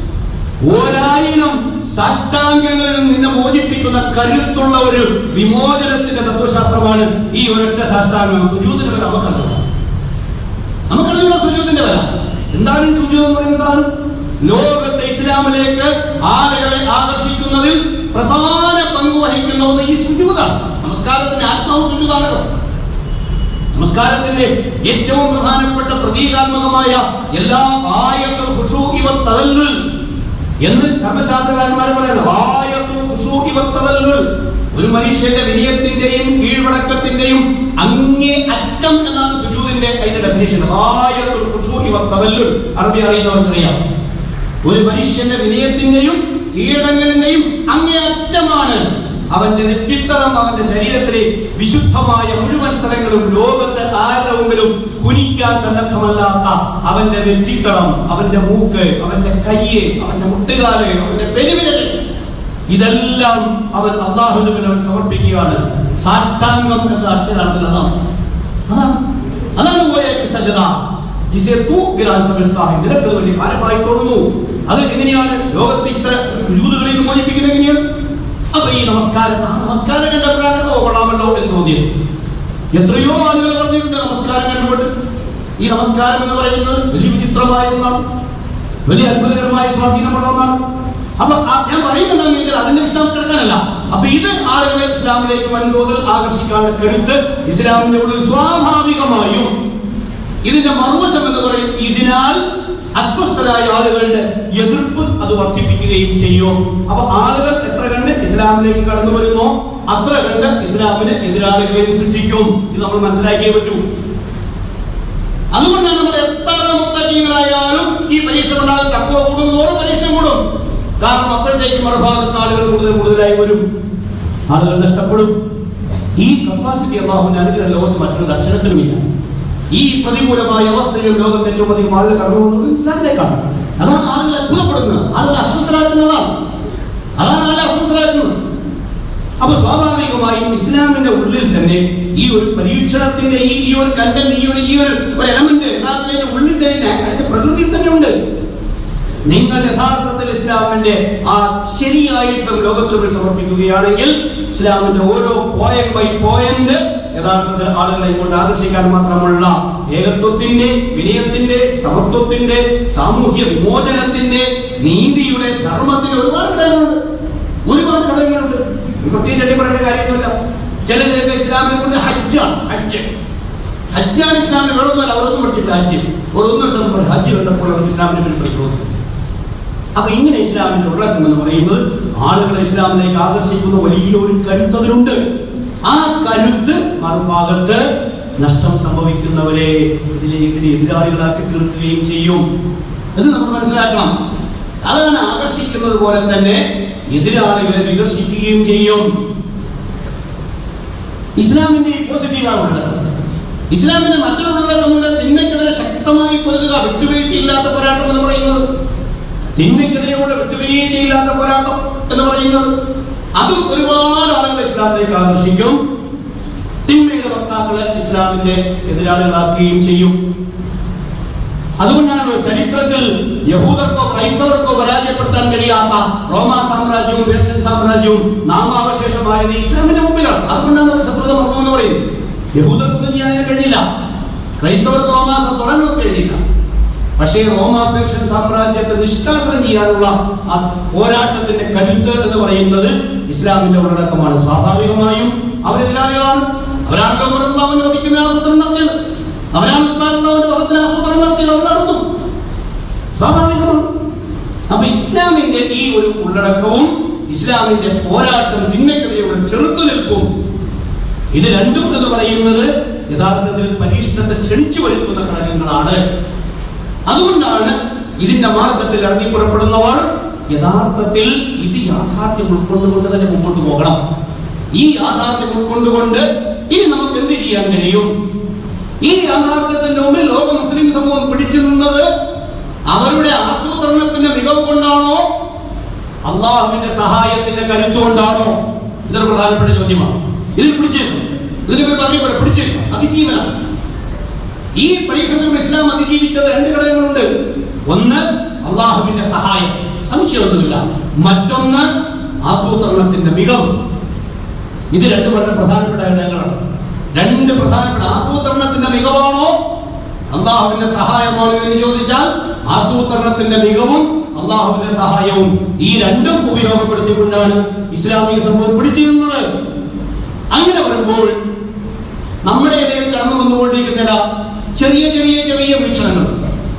Speaker 1: ഒരായിരം സാഷ്ടാംഗങ്ങളിൽ നിന്നെ മോചിപ്പിക്കുന്ന കരുത്തുള്ള ഒരു വിമോചനത്തിന്റെ തത്വശാസ്ത്രമാണ് ഈ ഒരൊറ്റ സാഷ്ടാംഗം സുജൂദിന് വില നമുക്കറിയാം നമുക്കറിയുള്ള സുജൂദിന്റെ വില എന്താണ് ഈ സുജൂദ് എന്ന് പറയുന്ന സാധനം ലോകത്തെ ഇസ്ലാമിലേക്ക് ആളുകളെ ആകർഷിക്കുന്നതിൽ പ്രധാന പങ്ക് വഹിക്കുന്ന ഒന്ന് ഈ സുജൂദാണ് നമസ്കാരത്തിന്റെ ആത്മാവ് സുജൂദാണല്ലോ നമസ്കാരത്തിന്റെ ഏറ്റവും പ്രധാനപ്പെട്ട പ്രതീകാത്മകമായ എല്ലാ ആയത്തുൽ ഖുശൂഇ വത്തദല്ലുൽ എന്ന് കർമ്മശാസ്ത്രകാരന്മാർ പറയുന്നത് ആയത്തുൽ ഖുശൂഇ വത്തദല്ലുൽ ഒരു മനുഷ്യന്റെ വിനയത്തിന്റെയും കീഴ്വണക്കത്തിന്റെയും അങ്ങേ അറ്റം എന്നാണ് സുജൂദിന്റെ അതിന്റെ ഡെഫിനേഷൻ ആയത്തുൽ ഖുശൂഇ വത്തദല്ലുൽ അറബി അറിയുന്നവർക്കറിയാം ഒരു മനുഷ്യന്റെ വിനയത്തിന്റെയും കീഴടങ്ങലിന്റെയും അങ്ങേ അറ്റമാണ് അവന്റെ നെറ്റിത്തളം അവന്റെ ശരീരത്തിലെ വിശുദ്ധമായ മുഴുവൻ സ്ഥലങ്ങളും ലോകത്തെ ആരുടെ മുമ്പിലും കുനിക്കാൻ സന്നദ്ധമല്ലാത്ത അവന്റെ നെറ്റിത്തളം അവന്റെ മൂക്ക് അവന്റെ കയ്യ് അവന്റെ മുട്ടുകാല് അവന്റെ പെരുവിരല് ഇതെല്ലാം അവൻ അള്ളാഹുവിന് അവൻ സമർപ്പിക്കുകയാണ് സാഷ്ടാംഗം എന്ന അക്ഷരാർത്ഥത്തിൽ അതാണ് അതാണ് അതാണ് പോയേക്ക് സജ്ജത ജിസെ തൂ ഗിറാൻ സമസ്ത ഹൈ. നിനക്കത് വേണ്ടി ഭാരമായി തോന്നുന്നു അത് എങ്ങനെയാണ് ലോകത്തെ ഇത്ര സുജൂദുകളിൽ നിന്ന് മോചിപ്പിക്കുന്നത് എങ്ങനെയാണ് അപ്പൊ ഈ നമസ്കാരം ആ നമസ്കാരം കണ്ടപ്പോഴാണ് ഓ കൊള്ളാമല്ലോ എന്ന് തോന്നിയത് എത്രയോ ആളുകൾ പറഞ്ഞിട്ടുണ്ട് നമസ്കാരം കണ്ടുകൊണ്ട് ഈ നമസ്കാരം എന്ന് പറയുന്നത് വലിയ വിചിത്രമായ ഒന്നാണ് വലിയ അത്ഭുതകരമായ സ്വാധീനമുള്ള ഒന്നാണ് അപ്പൊ ആ- ഞാൻ പറയുന്നുണ്ടെങ്കിൽ അതിന്റെ ഇസ്ലാം കിടക്കാനല്ല അപ്പൊ ഇത് ആളുകളെ ഇസ്ലാമിലേക്ക് വൻതോതിൽ ആകർഷിക്കാനുള്ള കരുത്ത് ഇസ്ലാമിന്റെ ഉള്ളിൽ സ്വാഭാവികമായും ഇതിന്റെ മറുവശം എന്ന് പറയും ഇതിനാൽ അസ്വസ്ഥരായ ആളുകളുടെ എതിർപ്പ് അത് വർദ്ധിപ്പിക്കുകയും ചെയ്യും അപ്പൊ ആളുകൾ എത്ര കണ്ട് ഇസ്ലാമിലേക്ക് കടന്നു വരുന്നോ അത്ര കണ്ട് ഇസ്ലാമിന് എതിരാളികളെയും സൃഷ്ടിക്കും ഇത് നമ്മൾ മനസ്സിലാക്കിയേ പറ്റൂ അതുകൊണ്ടാണ് നമ്മൾ എത്ര മുത്തജീകളായാലും ഈ പരീക്ഷ ഉണ്ടാകും തക്കുവ കൂടും തോറും പരീക്ഷ കൂടും കാരണം അപ്പോഴത്തേക്ക് മറുഭാഗത്ത് ആളുകൾ കൂടുതൽ കൂടുതലായി വരും ആളുകൾ നഷ്ടപ്പെടും ഈ കപ്പാസിറ്റി അള്ളാഹുവിന്റെ അനുഗ്രഹ ലോകത്ത് മറ്റൊരു ദർശനത്തിനുമില്ല ഈ പ്രതികൂലമായ അവസ്ഥയിലും ലോകത്ത് ഏറ്റവും അധികം ആളുകൾ കടന്നു പോകുന്നത് ഇസ്ലാമിലേക്കാണ് അതാണ് ആളുകൾ അത്ഭുതപ്പെടുന്നത് ആളുകൾ അസ്വസ്ഥരാക്കുന്നതാണ് അതാണ് ആളുകളെ അസ്വസ്ഥരാക്കുന്നത് അപ്പൊ സ്വാഭാവികമായും ഇസ്ലാമിന്റെ ഉള്ളിൽ തന്നെ ഈ ഒരു പരീക്ഷണത്തിന്റെ ഈ ഈ ഒരു കണ്ടന്റ് ഈ ഒരു ഈ ഒരു ഒരു എലമെന്റ് യഥാർത്ഥത്തിന്റെ ഉള്ളിൽ തന്നെ അതിന്റെ പ്രകൃതിയിൽ തന്നെ ഉണ്ട് നിങ്ങൾ യഥാർത്ഥത്തിൽ ഇസ്ലാമിന്റെ ആ ശരിയായിട്ടും ലോകത്തിന് മുന്നിൽ സമർപ്പിക്കുകയാണെങ്കിൽ ഇസ്ലാമിന്റെ ഓരോ പോയിന്റ് ബൈ പോയിന്റ് യഥാർത്ഥത്തിൽ ആളുകളെ ഇങ്ങോട്ട് ആകർഷിക്കാൻ മാത്രമുള്ള ഏകത്വത്തിന്റെ വിനയത്തിന്റെ സമത്വത്തിന്റെ സാമൂഹ്യ വിമോചനത്തിന്റെ നീതിയുടെ ധർമ്മത്തിന്റെ ഒരുപാട് ഘടകങ്ങളുണ്ട് ഒരുപാട് ഘടകങ്ങളുണ്ട് പ്രത്യേകിച്ച് എന്നെ പറയേണ്ട കാര്യമൊന്നുമില്ല ചിലരൊക്കെ ഇസ്ലാമിനെ കൊണ്ട് ഹജ്ജാണ് ഹജ്ജ് ഹജ്ജാണ് ഇസ്ലാമിൽ വേണമെന്നല്ല അവരൊന്നും പഠിച്ചിട്ടില്ല ഹജ്ജ് അവരൊന്നും എടുത്തപ്പോൾ ഹജ്ജ് കണ്ടപ്പോൾ അവർ ഇസ്ലാമിനെ പറ്റി പഠിക്കുന്നു അപ്പൊ ഇങ്ങനെ ഇസ്ലാമിന്റെ ഉള്ളടക്കം എന്ന് പറയുന്നത് ആളുകളെ ഇസ്ലാമിലേക്ക് ആകർഷിക്കുന്ന വലിയ ഒരു കരുത്ത് അതിനുണ്ട് ആ കരുത്ത് മറുഭാഗത്ത് നഷ്ടം സംഭവിക്കുന്നവരെ ഇതിലേക്ക് എതിരാളികളാക്കി തീർക്കുകയും ചെയ്യും ഇത് നമ്മൾ മനസ്സിലാക്കണം അതാണ് ആകർഷിക്കുന്നത് പോലെ തന്നെ എതിരാളികളെ വികർഷിക്കുകയും ചെയ്യും ഇസ്ലാമിന്റെ പോസിറ്റീവാണ് ഉള്ളത് ഇസ്ലാമിന്റെ മറ്റൊരു ഉള്ളടക്കമുണ്ട് തിന്മയ്ക്കെതിരെ ശക്തമായി പൊരുതുക വിട്ടുവീഴ്ചയില്ലാത്ത പോരാട്ടം എന്ന് പറയുന്നത് തിന്മയ്ക്കെതിരെയുള്ള വിട്ടുവീഴ്ചയില്ലാത്ത പോരാട്ടം എന്ന് പറയുന്നത് അതും ഒരുപാട് ആളുകൾ ഇസ്ലാമിലേക്ക് ആകർഷിക്കും തിന്മയുടെ വക്താക്കളെ ഇസ്ലാമിന്റെ എതിരാളികളാക്കുകയും ചെയ്യും അതുകൊണ്ടാണ് ചരിത്രത്തിൽ യഹൂദർക്കോ ക്രൈസ്തവർക്കോ പരാജയപ്പെടുത്താൻ കഴിയാത്ത റോമാ സാമ്രാജ്യവും പേർഷ്യൻ സാമ്രാജ്യവും നാമാവശേഷമായത് ഇസ്ലാമിന്റെ മുമ്പിലാണ് അതുകൊണ്ടാണ് അവർ ശത്രുത മർമ്മം എന്ന് പറയുന്നത് യഹൂദർക്കൊന്നും ചെയ്യാൻ കഴിഞ്ഞില്ല ക്രൈസ്തവർക്ക് റോമാസം തുടങ്ങാൻ കഴിയില്ല പക്ഷേ റോമാ പേർഷ്യൻ സാമ്രാജ്യത്തെ നിഷ്കാസനം ചെയ്യാനുള്ള ആ പോരാട്ടത്തിന്റെ കരുത്ത് എന്ന് പറയുന്നത് ഇസ്ലാമിന്റെ ഉള്ളടക്കമാണ് സ്വാഭാവികമായും അവരെല്ലാവരും അവരാണല്ലോ മൃതാവിനെ വധിക്കുന്ന ആസൂത്രണം നടത്തിയത് അവരാണ് ഉസ്മാനുള്ളവന്റെ വധത്തിന് ആസൂത്രണം നടത്തിയത് അവർ നടത്തും സ്വാഭാവികമാണ് അപ്പൊ ഇസ്ലാമിന്റെ ഈ ഒരു ഉള്ളടക്കവും ഇസ്ലാമിന്റെ പോരാട്ടം തിന്മയ്ക്കെതിരെയുള്ള ചെറുത്തുനിൽപ്പും ഇത് രണ്ടും എന്ന് പറയുന്നത് യഥാർത്ഥത്തിൽ പരീക്ഷണത്തെ ക്ഷണിച്ചു വരുത്തുന്ന ഘടകങ്ങളാണ് അതുകൊണ്ടാണ് ഇതിന്റെ മാർഗത്തിൽ ഇറങ്ങി പുറപ്പെടുന്നവർ യഥാർത്ഥത്തിൽ ഇത് യാഥാർത്ഥ്യം ഉൾക്കൊണ്ടുകൊണ്ട് തന്നെ മുമ്പോട്ട് പോകണം ഈ യാഥാർത്ഥ്യം ഉൾക്കൊണ്ടുകൊണ്ട് ഇനി നമുക്ക് എന്ത് ചെയ്യാൻ കഴിയും ഈ യാഥാർത്ഥ്യത്തിന്റെ മുമ്പിൽ ലോക മുസ്ലിം സമൂഹം പിടിച്ചു നിന്നത് അവരുടെ ആസൂത്രണത്തിന്റെ മികവ് കൊണ്ടാണോ അള്ളാഹുവിന്റെ സഹായത്തിന്റെ കരുത്ത് കൊണ്ടാണോ ഇതൊരു പ്രധാനപ്പെട്ട ചോദ്യമാണ് ഇതിൽ പിടിച്ചേക്കും ഇതിന് പോയി പറഞ്ഞു പോലെ പിടിച്ചേക്കും അതിജീവനം ഈ പരീക്ഷണത്തിൽ ഇസ്ലാം അതിജീവിച്ചത് രണ്ട് ഘടകങ്ങളുണ്ട് ഒന്ന് അള്ളാഹുവിന്റെ സഹായം സംശയമൊന്നുമില്ല മറ്റൊന്ന് ആസൂത്രണത്തിന്റെ മികവ് ഇത് രണ്ട് വളരെ പ്രധാനപ്പെട്ട ഘടകങ്ങളാണ് രണ്ട് പ്രധാനപ്പെട്ട ആസൂത്രണത്തിന്റെ മികവാണോ അള്ളാഹുവിന്റെ സഹായമാണോ എന്ന് ചോദിച്ചാൽ ആസൂത്രണത്തിന്റെ മികവും അള്ളാഹുവിന്റെ സഹായവും ഈ രണ്ടും ഉപയോഗപ്പെടുത്തിക്കൊണ്ടാണ് ഇസ്ലാമിക സമൂഹം പിടിച്ചിരുന്നത് അങ്ങനെ വരുമ്പോൾ നമ്മുടെ ഇടയിൽ കടന്നു വന്നുകൊണ്ടിരിക്കുന്ന ചെറിയ ചെറിയ ചെറിയ വീക്ഷണങ്ങൾ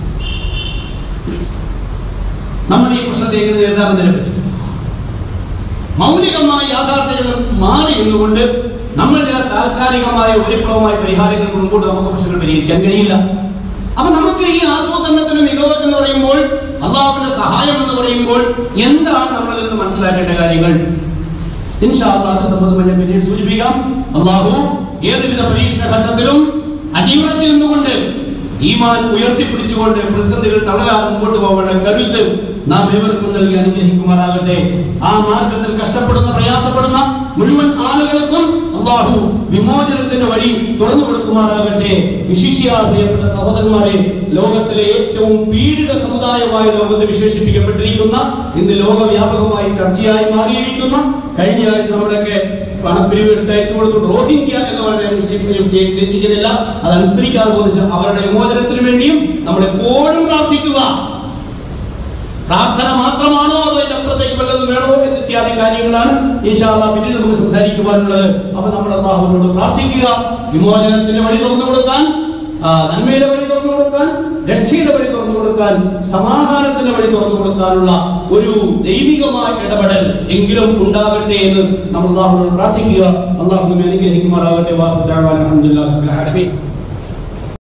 Speaker 1: നമ്മുടെ ഈ പ്രശ്നത്തെ എങ്ങനെ നേരിടാമെന്നതിനെ പറ്റി മൗലികമായ യാഥാർത്ഥ്യങ്ങൾ മാറി എന്നുകൊണ്ട് നമ്മൾ ചില താൽക്കാലികമായ വിപ്ലവമായ പരിഹാരങ്ങൾ മുൻപോട്ട് നമുക്ക് പ്രശ്നങ്ങൾ പരിഹരിക്കാൻ കഴിയില്ല അപ്പൊ നമുക്ക് ഈ ആസൂത്രണത്തിന്റെ മികവ് എന്ന് പറയുമ്പോൾ അള്ളാഹുവിന്റെ സഹായം എന്ന് പറയുമ്പോൾ എന്താണ് നമ്മൾ അതിൽ നിന്ന് മനസ്സിലാക്കേണ്ട കാര്യങ്ങൾ ഇൻഷാ അല്ലാഹ് അത് സംബന്ധമായി ഞാൻ പിന്നീട് സൂചിപ്പിക്കാം അള്ളാഹു ഏതുവിധ പരീക്ഷണ ഘട്ടത്തിലും അടിയുറച്ചു നിന്നുകൊണ്ട് ഈമാൻ ഉയർത്തിപ്പിടിച്ചുകൊണ്ട് പ്രതിസന്ധികൾ തളരാതെ മുമ്പോട്ട് പോകേണ്ട കരുത്ത് നാം ഏവർക്കും നൽകി അനുഗ്രഹിക്കുമാറാകട്ടെ ആ മാർഗത്തിൽ കഷ്ടപ്പെടുന്ന പ്രയാസപ്പെടുന്ന മുഴുവൻ ആളുകൾക്കും അള്ളാഹു വിമോചനത്തിന്റെ വഴി തുറന്നു കൊടുക്കുമാറാകട്ടെ വിശിഷ്യ പ്രിയപ്പെട്ട സഹോദരന്മാരെ ലോകത്തിലെ ഏറ്റവും പീഡിത സമുദായമായി ലോകത്ത് വിശേഷിപ്പിക്കപ്പെട്ടിരിക്കുന്ന ഇന്ന് ലോകവ്യാപകമായി ചർച്ചയായി മാറിയിരിക്കുന്ന കഴിഞ്ഞ ആഴ്ച നമ്മുടെയൊക്കെ പണപ്പിരിവ് എടുത്ത് അയച്ചു കൊടുത്തു റോഹിംഗ്യ എന്ന് പറയുന്ന മുസ്ലിം സ്റ്റേറ്റ് ഉദ്ദേശിക്കുന്നില്ല അത് അനുസ്മരിക്കാതെ പോകുന്ന അവരുടെ വിമോചനത്തിന് വേണ്ടിയും നമ്മൾ എപ്പോഴും പ്രാർത്ഥിക്കുക പ്രാർത്ഥന മാത്രമാണോ അതോ ഇതിനപ്പുറത്തേക്ക് വല്ലതും വേണോ എന്ന് ഇത്യാദി കാര്യങ്ങളാണ് ഇൻഷാല്ല പിന്നീട് നമുക്ക് സംസാരിക്കുവാനുള്ളത് അപ്പൊ നമ്മൾ അള്ളാഹുവിനോട് പ്രാർത്ഥിക്കുക വിമോചനത്തിന്റെ വഴി തുറന്നു കൊടുക്കാൻ ആ, നന്മയുടെ വഴി തുറന്നു കൊടുക്കാൻ രക്ഷയുടെ വഴി തുറന്നു കൊടുക്കാൻ സമാധാനത്തിന്റെ വഴി തുറന്നു കൊടുക്കാനുള്ള ഒരു ദൈവികമായ ഇടപെടൽ എങ്കിലും ഉണ്ടാകട്ടെ എന്ന് നമ്മൾ അള്ളാഹുവിനോട് പ്രാർത്ഥിക്കുക അള്ളാഹു അനുഗ്രഹിക്കുമാറാകട്ടെ വാഹു അലഹമുല്ലാ